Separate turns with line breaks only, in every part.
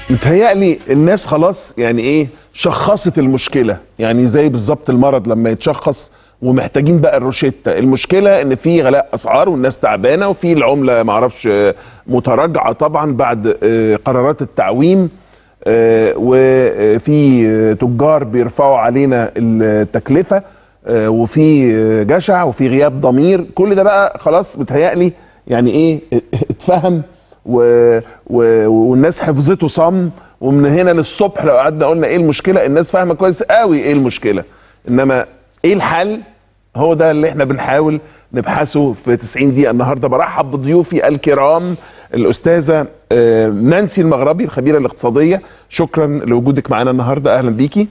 متهيألي الناس خلاص يعني ايه شخصت المشكله يعني زي بالظبط المرض لما يتشخص ومحتاجين بقى الروشتة المشكله ان في غلاء اسعار والناس تعبانه وفي العمله معرفش آه، متراجعه طبعا بعد آه، قرارات التعويم آه، وفي آه، تجار بيرفعوا علينا التكلفه آه، وفي آه، جشع وفي غياب ضمير كل ده بقى خلاص متهيألي يعني ايه اتفهم و... و... والناس حفظته صم ومن هنا للصبح لو قعدنا قلنا ايه المشكله الناس فاهمه كويس قوي ايه المشكله انما ايه الحل هو ده اللي احنا بنحاول نبحثه في 90 دقيقه النهارده برحب بضيوفي الكرام الاستاذه آه، نانسي المغربي الخبيره الاقتصاديه شكرا لوجودك معانا النهارده اهلا بيكي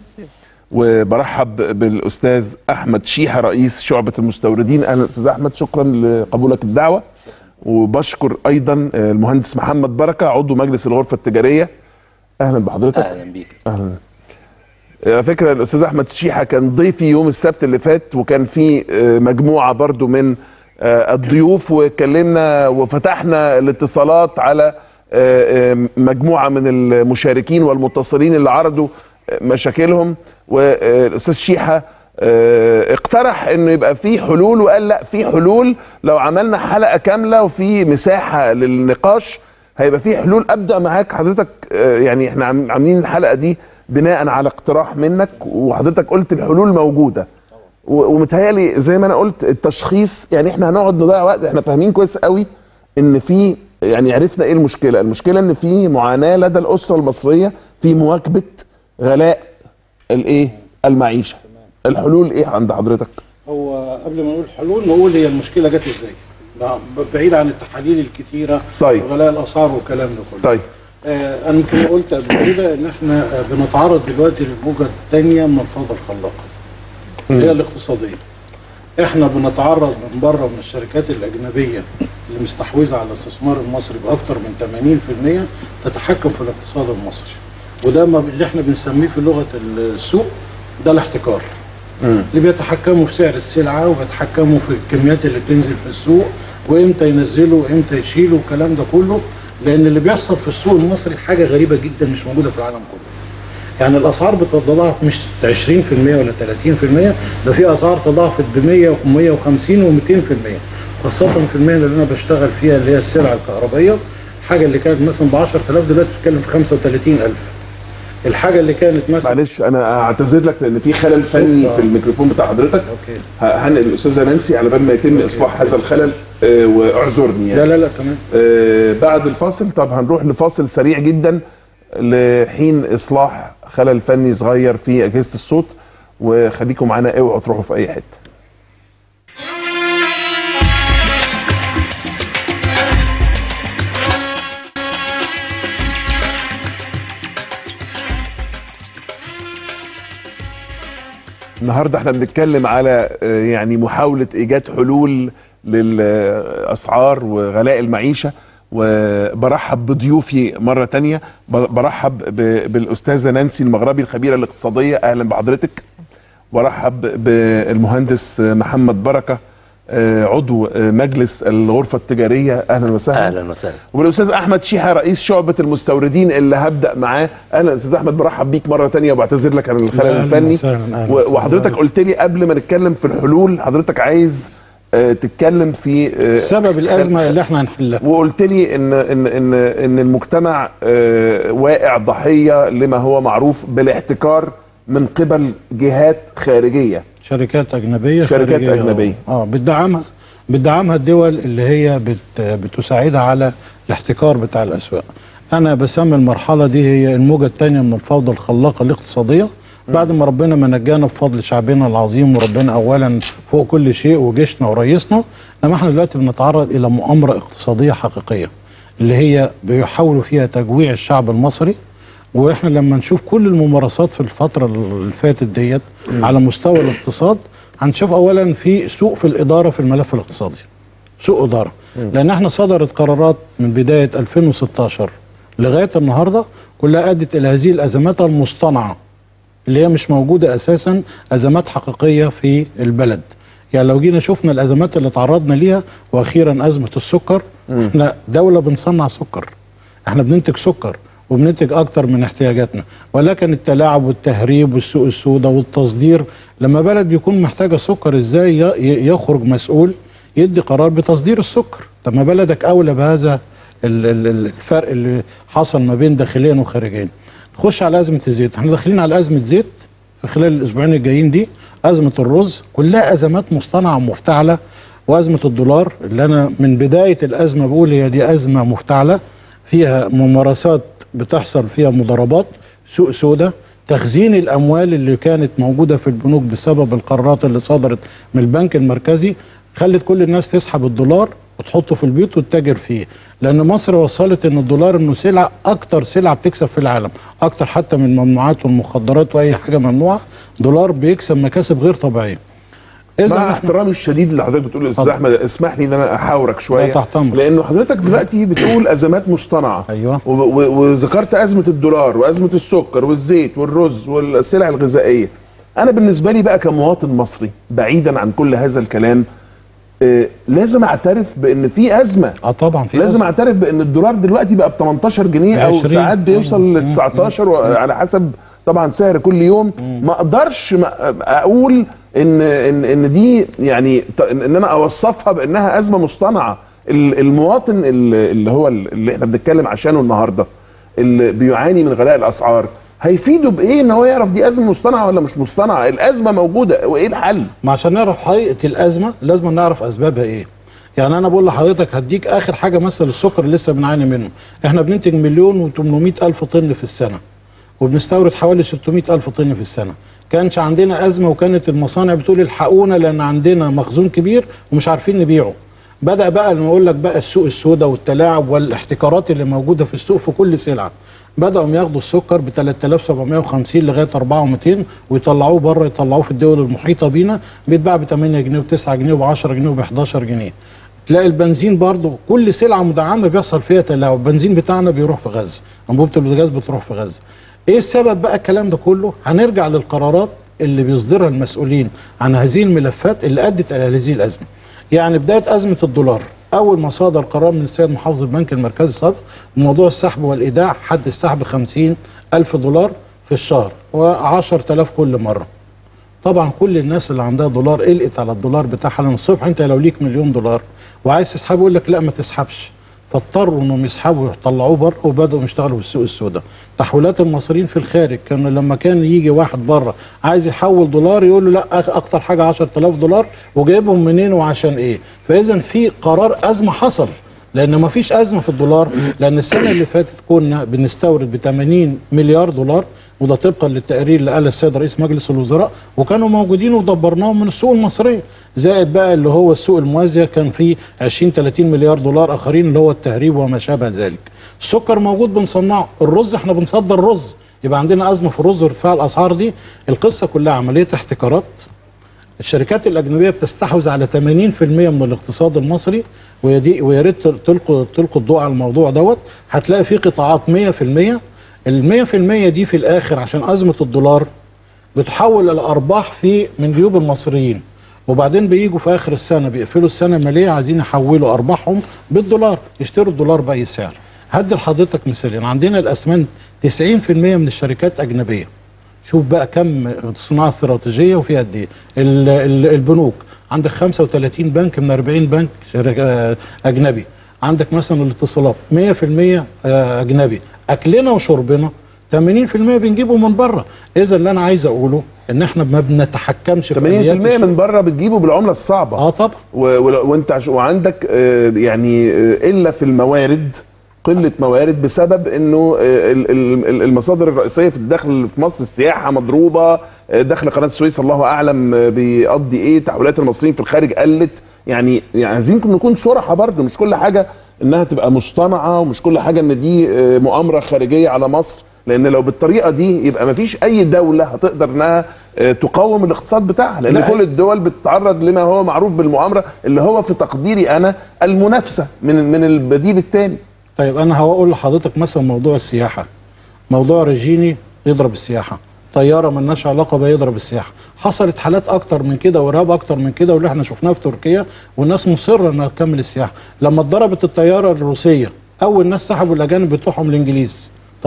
وبرحب بالاستاذ احمد شيحه رئيس شعبه المستوردين اهلا استاذ احمد شكرا لقبولك الدعوه وبشكر ايضا المهندس محمد بركه عضو مجلس الغرفه التجاريه اهلا بحضرتك
اهلا بيك
اهلا على فكره الاستاذ احمد شيحه كان ضيفي يوم السبت اللي فات وكان في آه، مجموعه برضو من آه، الضيوف واتكلمنا وفتحنا الاتصالات على آه، آه، مجموعه من المشاركين والمتصلين اللي عرضوا آه، مشاكلهم والاستاذ شيحه آه، اقترح انه يبقى في حلول وقال لا في حلول لو عملنا حلقه كامله وفي مساحه للنقاش هيبقى في حلول ابدا معاك حضرتك آه، يعني احنا عام- عاملين الحلقه دي بناء على اقتراح منك وحضرتك قلت الحلول موجوده و- ومتهيألي زي ما انا قلت التشخيص يعني احنا هنقعد نضيع وقت احنا فاهمين كويس قوي ان في يعني عرفنا ايه المشكله المشكله ان في معاناه لدى الاسره المصريه في مواكبه غلاء الايه المعيشه الحلول ايه عند حضرتك
هو قبل ما نقول حلول نقول هي المشكله جت ازاي لا، بعيد عن التحاليل الكتيره
طيب.
وغلاء الاسعار والكلام ده كله
طيب
آه انا يمكن قلت قبل كده ان احنا آه، بنتعرض دلوقتي للموجه الثانيه من الفوضى الخلاقه اللي هي الاقتصاديه احنا بنتعرض من بره من الشركات الاجنبيه اللي مستحوذه على الاستثمار المصري باكثر من 80% تتحكم في الاقتصاد المصري وده ما اللي احنا بنسميه في لغه السوق ده الاحتكار اللي بيتحكموا في سعر السلعه وبيتحكموا في الكميات اللي بتنزل في السوق وامتى ينزلوا وامتى يشيلوا والكلام ده كله لان اللي بيحصل في السوق المصري حاجه غريبه جدا مش موجوده في العالم كله يعني الاسعار بتتضاعف مش 20% ولا 30% ده في اسعار تضاعفت ب 100 و150 و200% خاصه في المهنه اللي انا بشتغل فيها اللي هي السلع الكهربائيه الحاجه اللي كانت مثلا ب 10000 دلوقتي بتتكلم في 35000 الحاجه اللي كانت مثلا
معلش انا اعتذر لك لان في خلل فني في الميكروفون بتاع حضرتك
اوكي
ه- هنقل الاستاذه نانسي على بال ما يتم اصلاح هذا الخلل آه، واعذرني يعني
لا لا لا تمام
آه، بعد الفاصل طب هنروح لفاصل سريع جدا لحين اصلاح خلل فني صغير في اجهزه الصوت وخليكم معانا اوعوا تروحوا في اي حته النهارده احنا بنتكلم على آه، يعني محاوله ايجاد حلول للاسعار وغلاء المعيشه وبرحب بضيوفي مره تانية ب- برحب ب- بالاستاذه نانسي المغربي الخبيره الاقتصاديه اهلا بحضرتك برحب بالمهندس محمد بركه آه، عضو آه، مجلس الغرفه التجاريه اهلا وسهلا
اهلا وسهلا
والاستاذ احمد شيحه رئيس شعبه المستوردين اللي هبدا معاه اهلا استاذ احمد برحب بيك مره تانية وبعتذر لك عن الخلل
أهلاً
الفني
وسهلاً، أهلاً
و-
وسهلاً.
وحضرتك قلت لي قبل ما نتكلم في الحلول حضرتك عايز آه، تتكلم في آه،
سبب الازمه اللي احنا هنحلها
وقلت لي ان ان ان ان المجتمع آه، واقع ضحيه لما هو معروف بالاحتكار من قبل جهات خارجيه
شركات اجنبيه
شركات
خارجية.
أجنبية.
اه بتدعمها بتدعمها الدول اللي هي بت بتساعدها على الاحتكار بتاع الاسواق انا بسمي المرحله دي هي الموجه الثانيه من الفوضى الخلاقه الاقتصاديه بعد ما ربنا ما نجانا بفضل شعبنا العظيم وربنا اولا فوق كل شيء وجيشنا ورئيسنا انما احنا دلوقتي بنتعرض الى مؤامره اقتصاديه حقيقيه اللي هي بيحاولوا فيها تجويع الشعب المصري واحنا لما نشوف كل الممارسات في الفتره اللي فاتت ديت على مستوى الاقتصاد هنشوف اولا في سوء في الاداره في الملف الاقتصادي سوء اداره لان احنا صدرت قرارات من بدايه 2016 لغايه النهارده كلها ادت الى هذه الازمات المصطنعه اللي هي مش موجوده اساسا ازمات حقيقيه في البلد يعني لو جينا شفنا الازمات اللي تعرضنا ليها واخيرا ازمه السكر احنا دوله بنصنع سكر احنا بننتج سكر وبننتج اكتر من احتياجاتنا ولكن التلاعب والتهريب والسوق السوداء والتصدير لما بلد بيكون محتاجه سكر ازاي ي- ي- يخرج مسؤول يدي قرار بتصدير السكر طب ما بلدك اولى بهذا ال- ال- ال- الفرق اللي حصل ما بين داخليا وخارجيا نخش على ازمه الزيت احنا داخلين على ازمه زيت في خلال الاسبوعين الجايين دي ازمه الرز كلها ازمات مصطنعه ومفتعله وازمه الدولار اللي انا من بدايه الازمه بقول هي دي ازمه مفتعله فيها ممارسات بتحصل فيها مضاربات سوق سوداء تخزين الاموال اللي كانت موجوده في البنوك بسبب القرارات اللي صدرت من البنك المركزي خلت كل الناس تسحب الدولار وتحطه في البيوت وتتاجر فيه لان مصر وصلت ان الدولار انه سلعه اكتر سلعه بتكسب في العالم اكتر حتى من الممنوعات والمخدرات واي حاجه ممنوعه دولار بيكسب مكاسب غير طبيعيه اذا
مع
احنا
احترامي الشديد اللي حضرتك بتقول يا استاذ
اتفضل.
احمد اسمح لي ان انا احاورك شويه
لا، تحت أمرك.
لانه حضرتك دلوقتي بتقول ازمات مصطنعه
أيوة.
و- و- وذكرت ازمه الدولار وازمه السكر والزيت والرز والسلع الغذائيه انا بالنسبه لي بقى كمواطن مصري بعيدا عن كل هذا الكلام آه لازم اعترف بان في ازمه
اه طبعا في
لازم
أزمة.
اعترف بان الدولار دلوقتي بقى ب 18 جنيه او
20.
ساعات بيوصل ل 19 على حسب طبعا سعر كل يوم ما اقدرش ما- اقول ان ان ان دي يعني ط- ان إن انا اوصفها بانها ازمه مصطنعه ال- المواطن ال- اللي هو ال- اللي احنا بنتكلم عشانه النهارده اللي بيعاني من غلاء الاسعار هيفيده بايه ان هو يعرف دي ازمه مصطنعه ولا مش مصطنعه الازمه موجوده وايه الحل
ما عشان نعرف حقيقه الازمه لازم نعرف اسبابها ايه يعني انا بقول لحضرتك هديك اخر حاجه مثلا السكر اللي لسه بنعاني منه احنا بننتج مليون و800 الف طن في السنه وبنستورد حوالي 600 الف طن في السنه كانش عندنا ازمه وكانت المصانع بتقول الحقونا لان عندنا مخزون كبير ومش عارفين نبيعه بدا بقى لما اقول لك بقى السوق السوداء والتلاعب والاحتكارات اللي موجوده في السوق في كل سلعه بداوا ياخدوا السكر ب 3750 لغايه 4200 ويطلعوه بره يطلعوه في الدول المحيطه بينا بيتباع ب 8 جنيه و9 جنيه و10 جنيه وب 11 جنيه تلاقي البنزين برضو كل سلعه مدعمه بيحصل فيها تلاعب البنزين بتاعنا بيروح في غزه انبوبه البوتاجاز بتروح في غزه ايه السبب بقى الكلام ده كله هنرجع للقرارات اللي بيصدرها المسؤولين عن هذه الملفات اللي ادت الى هذه الازمه يعني بدايه ازمه الدولار اول ما صدر قرار من السيد محافظ البنك المركزي السابق بموضوع السحب والايداع حد السحب 50 الف دولار في الشهر و10000 كل مره طبعا كل الناس اللي عندها دولار قلقت على الدولار بتاعها لان الصبح انت لو ليك مليون دولار وعايز تسحبه يقول لك لا ما تسحبش فاضطروا انهم يسحبوا يطلعوه بره وبداوا يشتغلوا بالسوق السوداء تحويلات المصريين في الخارج كانوا لما كان يجي واحد بره عايز يحول دولار يقول له لا أخ- اكتر حاجه 10000 دولار وجايبهم منين وعشان ايه فاذا في قرار ازمه حصل لان ما فيش ازمه في الدولار لان السنه اللي فاتت كنا بنستورد ب 80 مليار دولار وده طبقا للتقرير اللي قال السيد رئيس مجلس الوزراء وكانوا موجودين ودبرناهم من السوق المصريه زائد بقى اللي هو السوق الموازيه كان فيه 20 30 مليار دولار اخرين اللي هو التهريب وما شابه ذلك السكر موجود بنصنعه الرز احنا بنصدر رز يبقى عندنا ازمه في الرز وارتفاع الاسعار دي القصه كلها عمليه احتكارات الشركات الاجنبيه بتستحوذ على 80% من الاقتصاد المصري ويا دي ويا ريت تلقوا تلقوا الضوء على الموضوع دوت هتلاقي في قطاعات 100% ال 100% دي في الاخر عشان ازمه الدولار بتحول الارباح في من جيوب المصريين وبعدين بيجوا في اخر السنه بيقفلوا السنه الماليه عايزين يحولوا ارباحهم بالدولار يشتروا الدولار باي سعر هدي لحضرتك مثالين عندنا الاسمنت 90% من الشركات اجنبيه شوف بقى كم صناعه استراتيجيه وفيها قد ايه ال- ال- البنوك عندك 35 بنك من 40 بنك شركة آه، اجنبي عندك مثلا الاتصالات 100% آه، اجنبي اكلنا وشربنا 80% بنجيبه من بره اذا اللي انا عايز اقوله ان احنا ما بنتحكمش
80%
في آليات السوق.
من بره بتجيبه بالعمله الصعبه
اه طبعا
و- و- وانت عش... وعندك آه، يعني آه، الا في الموارد قله موارد بسبب انه آه، ال- ال- ال- المصادر الرئيسيه في الدخل في مصر السياحه مضروبه آه، دخل قناه السويس الله اعلم آه، بيقضي ايه تحويلات المصريين في الخارج قلت يعني يعني عايزين نكون صراحه برضه مش كل حاجه انها تبقى مصطنعه ومش كل حاجه ان دي آه، مؤامره خارجيه على مصر لان لو بالطريقه دي يبقى ما فيش اي دوله هتقدر انها آه، تقاوم الاقتصاد بتاعها لان
لا.
كل الدول بتتعرض لما هو معروف بالمؤامره اللي هو في تقديري انا المنافسه من من البديل الثاني
طيب انا هقول لحضرتك مثلا موضوع السياحه موضوع ريجيني يضرب السياحه طياره ملناش علاقه بها يضرب السياحه حصلت حالات اكتر من كده وارهاب اكتر من كده واللي احنا شفناه في تركيا والناس مصره انها تكمل السياحه لما اتضربت الطياره الروسيه اول ناس سحبوا الاجانب بتوعهم الانجليز طب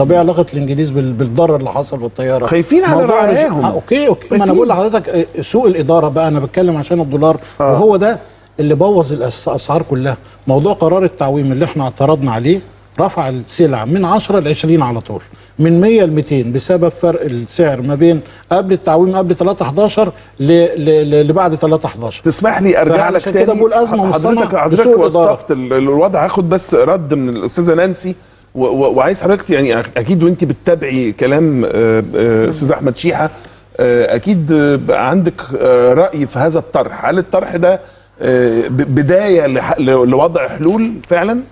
طب ايه علاقه الانجليز بال- بالضرر اللي حصل بالطياره
خايفين على
موضوع مش-
رعاياهم.
آه اوكي اوكي ما انا
خايفين.
بقول لحضرتك آه، سوء الاداره بقى انا بتكلم عشان الدولار
آه.
وهو ده اللي بوظ الأس- الاسعار كلها موضوع قرار التعويم اللي احنا اعترضنا عليه رفع السلع من 10 ل 20 على طول من 100 ل 200 بسبب فرق السعر ما بين قبل التعويم قبل 3 11 ل- ل- ل- لبعد 3 11
تسمح لي ارجع لك
فعشان
تاني
كده بقول أزمة
حضرتك
مصطنعة
حضرتك
بسوء الإدارة.
وصفت ال- الوضع هاخد بس رد من الاستاذه نانسي و- و- وعايز حضرتك يعني اكيد وانت بتتابعي كلام آه، آه، استاذ احمد شيحه آه، اكيد آه، بقى عندك آه، راي في هذا الطرح هل الطرح ده آه، ب- بدايه لح- ل- لوضع حلول فعلا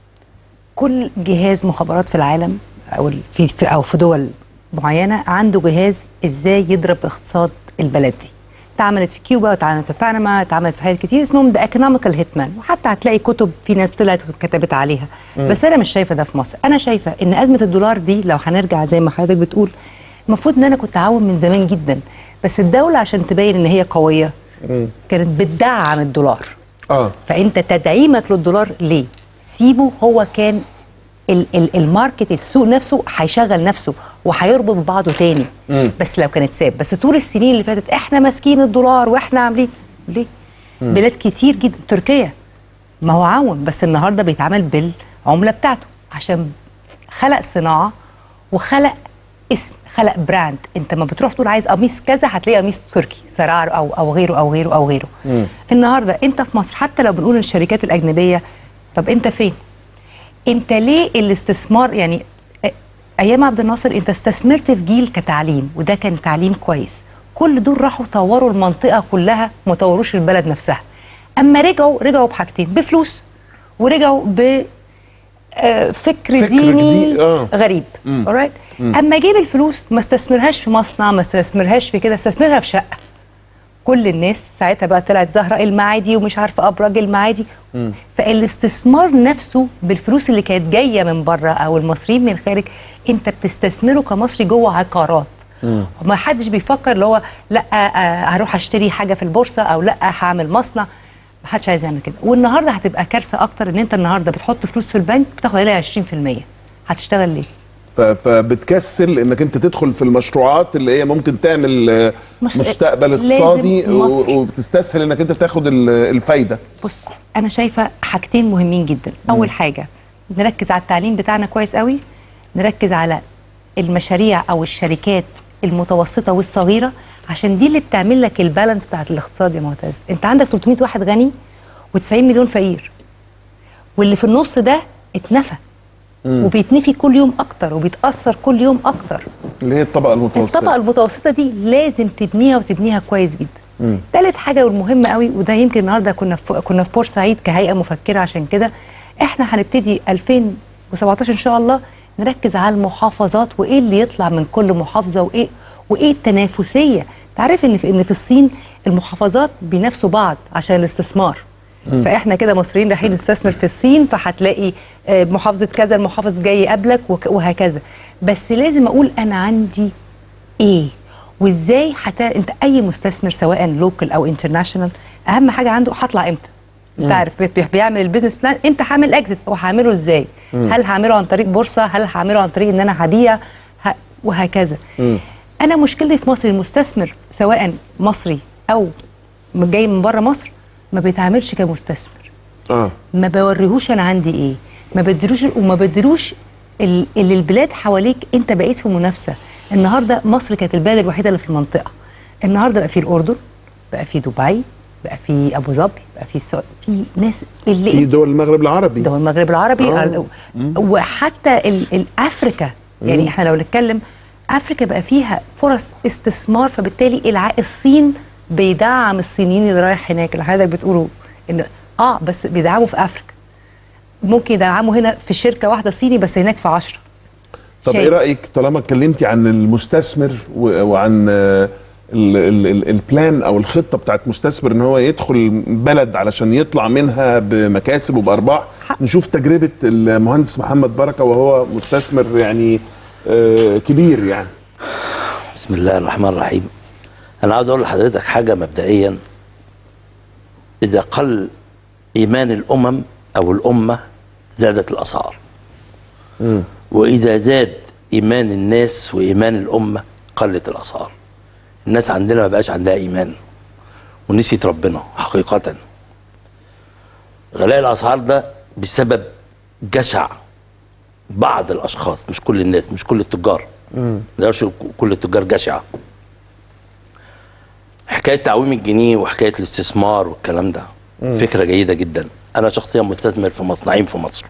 كل جهاز مخابرات في العالم او ال- في في- او في دول معينه عنده جهاز ازاي يضرب اقتصاد البلد دي اتعملت في كيوبا واتعملت في بنما اتعملت في حاجات كتير اسمهم ذا ايكونوميكال هيتمان وحتى هتلاقي كتب في ناس طلعت وكتبت عليها بس انا مش شايفه ده في مصر انا شايفه ان ازمه الدولار دي لو هنرجع زي ما حضرتك بتقول المفروض ان انا كنت اعاون من زمان جدا بس الدوله عشان تبين ان هي قويه كانت بتدعم الدولار
اه
فانت تدعيمك للدولار ليه سيبه هو كان ال- ال- الماركت السوق نفسه هيشغل نفسه وهيربط ببعضه تاني
مم.
بس لو كانت ساب بس طول السنين اللي فاتت احنا ماسكين الدولار واحنا عاملين ليه بلاد كتير جدا تركيا ما هو عاون بس النهارده بيتعامل بالعمله بتاعته عشان خلق صناعه وخلق اسم خلق براند انت ما بتروح تقول عايز قميص كذا هتلاقي قميص تركي سرار او او غيره او غيره او غيره
مم.
النهارده انت في مصر حتى لو بنقول الشركات الاجنبيه طب انت فين انت ليه الاستثمار يعني أ- ايام عبد الناصر انت استثمرت في جيل كتعليم وده كان تعليم كويس كل دول راحوا طوروا المنطقه كلها ما طوروش البلد نفسها اما رجعوا رجعوا بحاجتين بفلوس ورجعوا ب آه، فكر,
فكر
ديني
جديد، آه.
غريب
مم.
alright اما جيب الفلوس ما استثمرهاش في مصنع ما استثمرهاش في كده استثمرها في شقه كل الناس ساعتها بقى طلعت زهره المعادي ومش عارفه ابراج المعادي فالاستثمار نفسه بالفلوس اللي كانت جايه من بره او المصريين من الخارج انت بتستثمره كمصري جوه عقارات وما حدش بيفكر اللي هو لا آه، هروح اشتري حاجه في البورصه او لا هعمل مصنع ما حدش عايز يعمل كده والنهارده هتبقى كارثه اكتر ان انت النهارده بتحط فلوس في البنك بتاخد عليها 20% هتشتغل ليه؟
ف- فبتكسل انك انت تدخل في المشروعات اللي هي ممكن تعمل آه،
مش-
مستقبل
لازم
اقتصادي و-
مصري.
وبتستسهل انك انت تاخد ال- الفايده
بص انا شايفه حاجتين مهمين جدا اول حاجه نركز على التعليم بتاعنا كويس قوي نركز على المشاريع او الشركات المتوسطه والصغيره عشان دي اللي بتعمل لك البالانس بتاعت الاقتصاد يا معتز انت عندك 300 واحد غني و90 مليون فقير واللي في النص ده اتنفى وبيتنفي كل يوم اكتر وبيتاثر كل يوم اكتر
اللي هي الطبقه المتوسطه
الطبقه المتوسطه دي لازم تبنيها وتبنيها كويس جدا
مم.
ثالث حاجه والمهمه قوي وده يمكن النهارده كنا في كنا في بورسعيد كهيئه مفكره عشان كده احنا هنبتدي 2017 ان شاء الله نركز على المحافظات وايه اللي يطلع من كل محافظه وايه وايه التنافسيه تعرف ان في ان في الصين المحافظات بينافسوا بعض عشان الاستثمار فاحنا كده مصريين رايحين نستثمر في الصين فهتلاقي آه، محافظه كذا المحافظ جاي يقابلك وك- وهكذا بس لازم اقول انا عندي ايه وازاي حتى انت اي مستثمر سواء لوكال او انترناشونال اهم حاجه عنده هطلع امتى انت عارف بي- بيعمل البيزنس بلان انت هعمل اكزيت وهعمله ازاي هل هعمله عن طريق بورصه هل هعمله عن طريق ان انا هبيع ه... وهكذا انا مشكلتي في مصر المستثمر سواء مصري او جاي من بره مصر ما بيتعاملش كمستثمر
اه
ما بوريهوش انا عندي ايه ما بديلوش وما بديلوش ال- اللي البلاد حواليك انت بقيت في منافسه النهارده مصر كانت البلد الوحيده اللي في المنطقه النهارده بقى في الاردن بقى في دبي بقى في ابو ظبي بقى في السعوديه في ناس اللي
في دول المغرب العربي
دول المغرب العربي
آه.
ال- وحتى ال- ال- افريكا يعني احنا لو نتكلم افريكا بقى فيها فرص استثمار فبالتالي الع... الصين بيدعم الصينيين اللي رايح هناك اللي حضرتك بتقولوا ان اه بس بيدعموا في افريكا ممكن يدعموا هنا في شركه واحده صيني بس هناك في 10
طب
شيء.
ايه رايك طالما اتكلمتي عن المستثمر و- وعن آه، ال- ال- ال- البلان او الخطه بتاعت مستثمر ان هو يدخل بلد علشان يطلع منها بمكاسب وبارباح
حق.
نشوف تجربه المهندس محمد بركه وهو مستثمر يعني آه، كبير يعني
بسم الله الرحمن الرحيم انا عاوز اقول لحضرتك حاجه مبدئيا اذا قل ايمان الامم او الامه زادت الاسعار واذا زاد ايمان الناس وايمان الامه قلت الاسعار الناس عندنا ما بقاش عندها ايمان ونسيت ربنا حقيقه غلاء الاسعار ده بسبب جشع بعض الاشخاص مش كل الناس مش كل التجار ما نقدرش نقول كل التجار جشعه حكايه تعويم الجنيه وحكايه الاستثمار والكلام ده فكره جيده جدا انا شخصيا مستثمر في مصنعين في مصر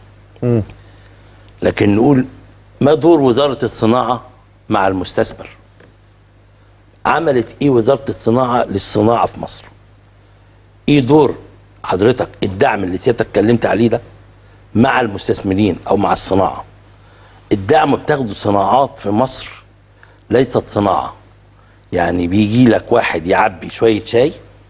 لكن نقول ما دور وزاره الصناعه مع المستثمر عملت ايه وزاره الصناعه للصناعه في مصر ايه دور حضرتك الدعم اللي سيادتك اتكلمت عليه ده مع المستثمرين او مع الصناعه الدعم بتاخده صناعات في مصر ليست صناعه يعني بيجي لك واحد يعبي شويه شاي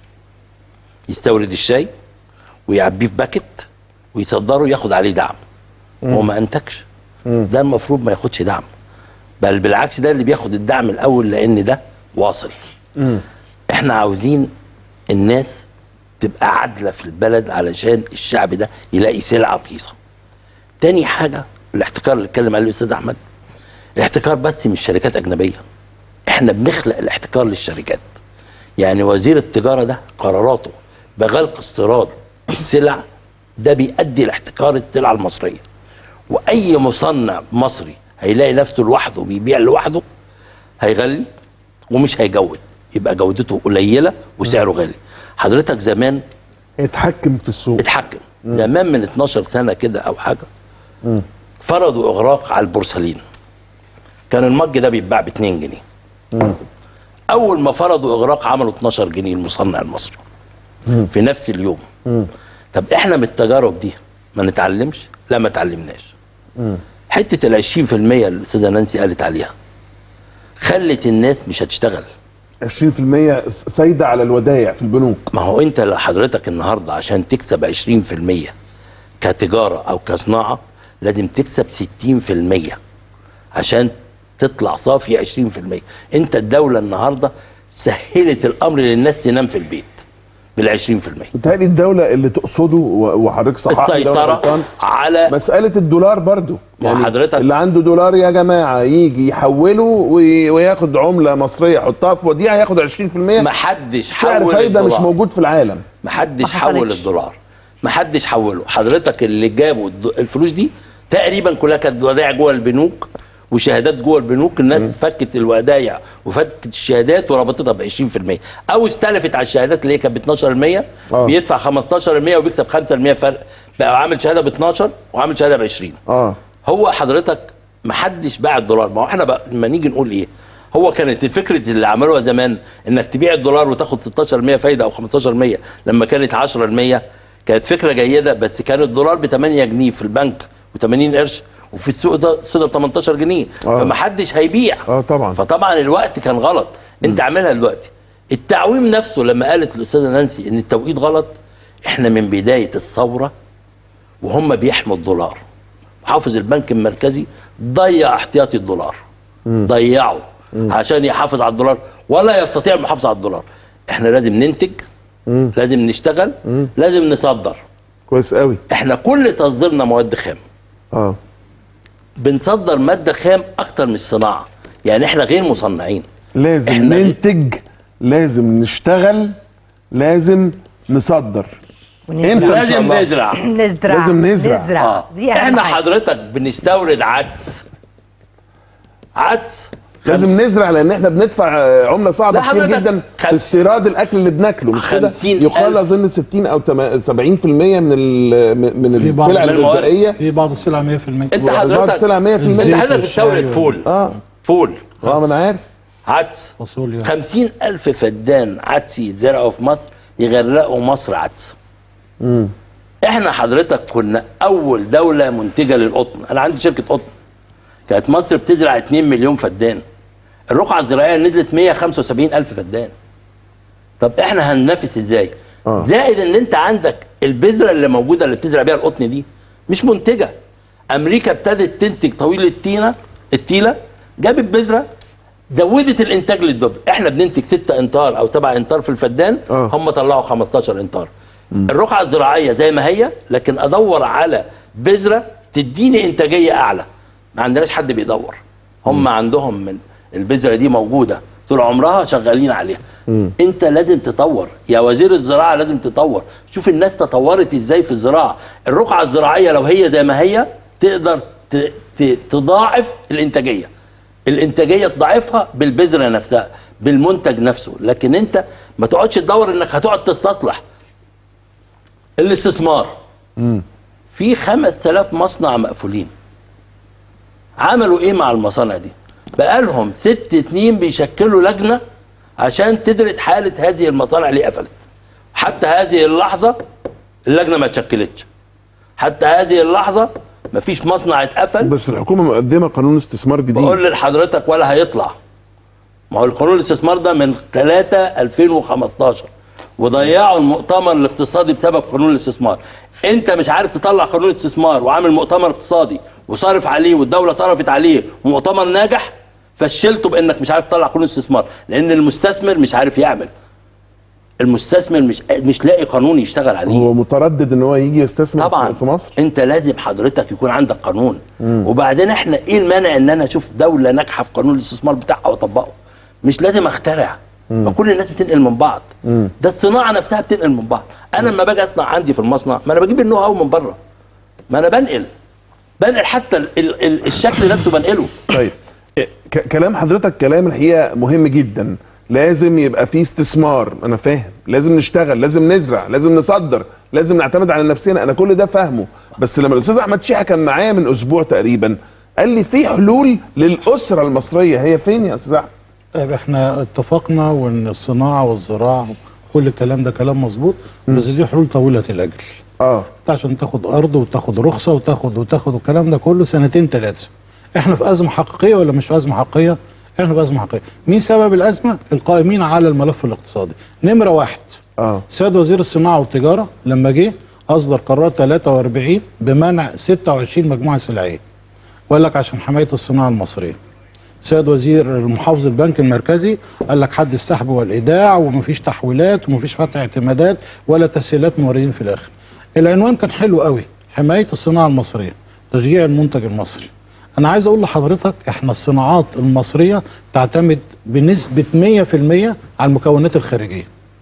يستورد الشاي ويعبيه في باكت ويصدره ياخد عليه دعم هو ما انتجش ده المفروض ما ياخدش دعم بل بالعكس ده اللي بياخد الدعم الاول لان ده واصل احنا عاوزين الناس تبقى عادله في البلد علشان الشعب ده يلاقي سلعه رخيصه تاني حاجه الاحتكار اللي اتكلم عليه الاستاذ احمد الاحتكار بس مش شركات اجنبيه احنا بنخلق الاحتكار للشركات يعني وزير التجاره ده قراراته بغلق استيراد السلع ده بيؤدي لاحتكار السلع المصريه واي مصنع مصري هيلاقي نفسه لوحده بيبيع لوحده هيغلي ومش هيجود يبقى جودته قليله وسعره غالي حضرتك زمان
اتحكم في السوق
اتحكم زمان من 12 سنه كده او حاجه فرضوا اغراق على البورسلين كان المج ده بيتباع ب 2 جنيه اول ما فرضوا اغراق عملوا 12 جنيه المصنع المصري في نفس اليوم طب احنا من التجارب دي ما نتعلمش لا ما اتعلمناش حته ال 20% اللي الاستاذه نانسي قالت عليها خلت الناس مش هتشتغل
20% فايده على الودايع في البنوك
ما هو انت لو حضرتك النهارده عشان تكسب 20% كتجاره او كصناعه لازم تكسب 60% عشان تطلع صافي 20% انت الدوله النهارده سهلت الامر للناس تنام في البيت بال 20%
بتهيألي الدولة اللي تقصده و- وحضرتك صححني لو أنا
السيطره
غلطان،
على
مسألة الدولار برضو
ما هو حضرتك-
اللي عنده دولار يا جماعة يجي يحوله وي- وياخد عملة مصرية يحطها في وديعة ياخد 20%
ما حدش
سعر
حول
فايدة مش
الدولار.
موجود في العالم
ما حدش
ما
حول
حصلتش.
الدولار ما حدش حوله حضرتك اللي جابوا الد- الفلوس دي تقريبا كلها كانت ودائع جوه البنوك وشهادات جوه البنوك الناس فكت الودايع وفكت الشهادات وربطتها ب 20% او استلفت على الشهادات اللي هي كانت ب 12%
آه.
بيدفع 15% وبيكسب 5% فرق بقى عامل شهاده ب 12 وعامل شهاده ب 20
اه
هو حضرتك محدش باع الدولار ما هو احنا بقى لما نيجي نقول ايه هو كانت فكره اللي عملوها زمان انك تبيع الدولار وتاخد 16% فايده او 15% لما كانت 10% كانت فكره جيده بس كان الدولار ب 8 جنيه في البنك و80 قرش وفي السوق ده السوق ده ب 18 جنيه
آه.
فمحدش هيبيع
اه طبعا
فطبعا الوقت كان غلط انت عاملها دلوقتي التعويم نفسه لما قالت الاستاذه نانسي ان التوقيت غلط احنا من بدايه الثوره وهم بيحموا الدولار محافظ البنك المركزي ضيع احتياطي الدولار ضيعه عشان يحافظ على الدولار ولا يستطيع المحافظه على الدولار احنا لازم ننتج لازم نشتغل لازم نصدر
كويس قوي
احنا كل تصديرنا مواد خام
اه
بنصدر ماده خام اكتر من الصناعه يعني احنا غير مصنعين
لازم
إحنا-
ننتج لازم نشتغل لازم نصدر
ونزرع.
امتى ان شاء
لازم
الله
نزرع
نزرع
لازم نزرع.
اه
دي أهم
احنا
حاجة.
حضرتك بنستورد عدس عدس
لازم
خمس-
نزرع لان احنا بندفع آه، عمله صعبه
لا
كتير
حضرتك
جدا
خمس-
في استيراد الاكل اللي بناكله مش كده
50
يقال
ألف.
اظن 60 او تم- 70% من ال- من
في بعض
السلع
المواد.
الغذائيه
في بعض السلع 100%
انت
بعض
حضرتك
السلع 100%
انت
الزيت
حضرتك
والشاي
بتستورد
وال-
فول
اه
فول
اه ما انا عارف
عدس
فاصوليا
خمسين ألف فدان عدس يتزرعوا في مصر يغرقوا مصر عدس احنا حضرتك كنا اول دولة منتجة للقطن انا عندي شركة قطن كانت مصر بتزرع 2 مليون فدان الرقعة الزراعية نزلت 175 ألف فدان طب احنا هننافس ازاي
آه.
زائد ان انت عندك البذرة اللي موجودة اللي بتزرع بيها القطن دي مش منتجة امريكا ابتدت تنتج طويل التينة التيلة جابت بذرة زودت الانتاج للدبل احنا بننتج 6 امتار او 7 امتار في الفدان
آه.
هم طلعوا 15 امتار الرقعة الزراعية زي ما هي لكن ادور على بذرة تديني انتاجية اعلى ما عندناش حد بيدور هم عندهم من البذره دي موجوده طول عمرها شغالين عليها انت لازم تطور يا وزير الزراعه لازم تطور شوف الناس تطورت ازاي في الزراعه الرقعه الزراعيه لو هي زي ما هي تقدر ت- ت- تضاعف الانتاجيه الانتاجيه تضاعفها بالبذره نفسها بالمنتج نفسه لكن انت ما تقعدش تدور انك هتقعد تستصلح الاستثمار في 5000 مصنع مقفولين عملوا ايه مع المصانع دي بقالهم ست سنين بيشكلوا لجنه عشان تدرس حاله هذه المصانع اللي قفلت حتى هذه اللحظه اللجنه ما اتشكلتش حتى هذه اللحظه مفيش مصنع اتقفل
بس الحكومه مقدمه قانون استثمار جديد
بقول لحضرتك ولا هيطلع ما هو القانون الاستثمار ده من 3 2015 وضيعوا المؤتمر الاقتصادي بسبب قانون الاستثمار انت مش عارف تطلع قانون الاستثمار وعامل مؤتمر اقتصادي وصارف عليه والدوله صرفت عليه ومؤتمر ناجح فشلته بانك مش عارف تطلع قانون الاستثمار لان المستثمر مش عارف يعمل المستثمر مش مش لاقي قانون يشتغل عليه
هو متردد ان هو يجي يستثمر
طبعا
في مصر
انت لازم حضرتك يكون عندك قانون وبعدين احنا ايه المانع ان انا اشوف دوله ناجحه في قانون الاستثمار بتاعها واطبقه مش لازم اخترع ما كل الناس بتنقل من بعض ده الصناعه نفسها بتنقل من بعض انا لما باجي اصنع عندي في المصنع ما انا بجيب النو هاو من بره ما انا بنقل بنقل حتى ال ال ال الشكل نفسه بنقله
طيب ك- كلام حضرتك كلام الحقيقه مهم جدا لازم يبقى في استثمار انا فاهم لازم نشتغل لازم نزرع لازم نصدر لازم نعتمد على نفسنا انا كل ده فاهمه بس لما الاستاذ احمد شيحه كان معايا من اسبوع تقريبا قال لي في حلول للاسره المصريه هي فين يا استاذ احمد
طيب احنا اتفقنا وان الصناعه والزراعه كل الكلام ده كلام مظبوط بس دي حلول طويله الاجل
اه
انت عشان تاخد ارض وتاخد رخصه وتاخد وتاخد والكلام ده كله سنتين ثلاثه احنا في ازمه حقيقيه ولا مش في ازمه حقيقيه احنا في ازمه حقيقيه مين سبب الازمه القائمين على الملف الاقتصادي نمره واحد
اه
سيد وزير الصناعه والتجاره لما جه اصدر قرار 43 بمنع 26 مجموعه سلعيه وقال لك عشان حمايه الصناعه المصريه سيد وزير محافظ البنك المركزي قال لك حد السحب والايداع ومفيش تحويلات ومفيش فتح اعتمادات ولا تسهيلات موردين في الاخر العنوان كان حلو قوي حمايه الصناعه المصريه تشجيع المنتج المصري انا عايز اقول لحضرتك احنا الصناعات المصريه تعتمد بنسبه 100% على المكونات الخارجيه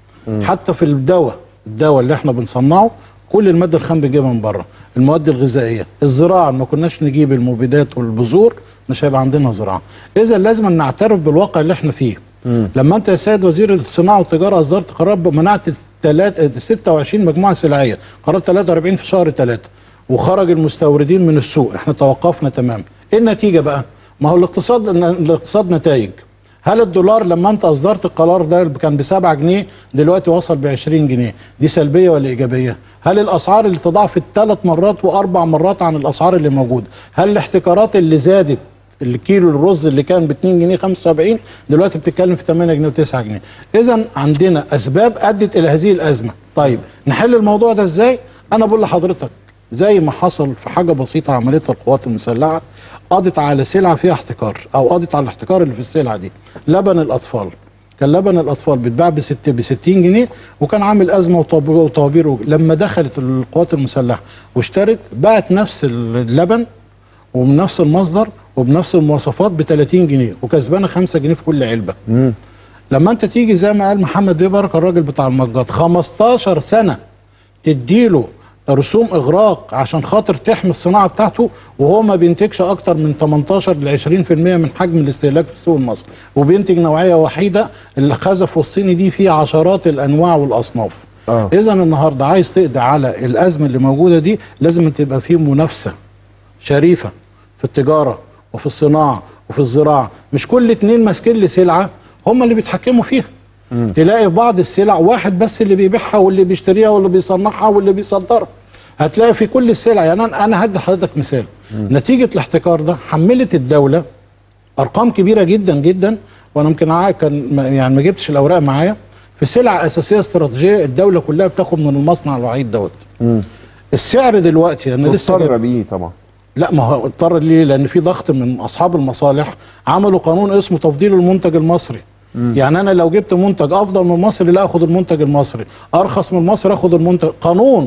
حتى في الدواء الدواء اللي احنا بنصنعه كل الماده الخام بنجيبها من بره المواد الغذائيه الزراعه ما كناش نجيب المبيدات والبذور مش هيبقى عندنا زراعه اذا لازم نعترف بالواقع اللي احنا فيه لما انت يا سيد وزير الصناعه والتجاره اصدرت قرار بمنعت التلات- 26 مجموعه سلعيه قرار 43 في شهر 3 وخرج المستوردين من السوق احنا توقفنا تماما ايه النتيجه بقى ما هو الاقتصاد الاقتصاد نتائج هل الدولار لما انت اصدرت القرار ده كان ب 7 جنيه دلوقتي وصل ب 20 جنيه دي سلبيه ولا ايجابيه هل الاسعار اللي تضاعفت ثلاث مرات واربع مرات عن الاسعار اللي موجوده هل الاحتكارات اللي زادت الكيلو الرز اللي كان ب 2 جنيه 75 دلوقتي بتتكلم في 8 جنيه و9 جنيه اذا عندنا اسباب ادت الى هذه الازمه طيب نحل الموضوع ده ازاي انا بقول لحضرتك زي ما حصل في حاجه بسيطه عمليه القوات المسلحه قضت على سلعه فيها احتكار او قضت على الاحتكار اللي في السلعه دي لبن الاطفال كان لبن الاطفال بيتباع ب 60 ب 60 جنيه وكان عامل ازمه وطواب- وطوابير وج- لما دخلت القوات المسلحه واشترت باعت نفس اللبن ومن نفس المصدر وبنفس المواصفات ب 30 جنيه وكسبانه 5 جنيه في كل علبه لما انت تيجي زي ما قال محمد بيبرك الراجل بتاع المجات 15 سنه تديله رسوم اغراق عشان خاطر تحمي الصناعه بتاعته وهو ما بينتجش اكتر من 18 ل 20% من حجم الاستهلاك في السوق المصري وبينتج نوعيه وحيده الخزف والصيني دي فيه عشرات الانواع والاصناف
آه.
اذا النهارده عايز تقضي على الازمه اللي موجوده دي لازم تبقى فيه منافسه شريفه في التجاره وفي الصناعه وفي الزراعه مش كل اتنين ماسكين لي سلعه هم اللي بيتحكموا فيها تلاقي في بعض السلع واحد بس اللي بيبيعها واللي بيشتريها واللي بيصنعها واللي بيصدرها هتلاقي في كل السلع يعني انا انا هدي لحضرتك مثال نتيجه الاحتكار ده حملت الدوله ارقام كبيره جدا جدا وانا يمكن عا- كان ما- يعني ما جبتش الاوراق معايا في سلع اساسيه استراتيجيه الدوله كلها بتاخد من المصنع الوحيد دوت السعر دلوقتي انا لسه جايب-
مضطره بيه طبعا
لا ما هو اضطر ليه لان في ضغط من اصحاب المصالح عملوا قانون اسمه تفضيل المنتج المصري يعني انا لو جبت منتج افضل من المصري لا اخد المنتج المصري ارخص من المصري اخد المنتج قانون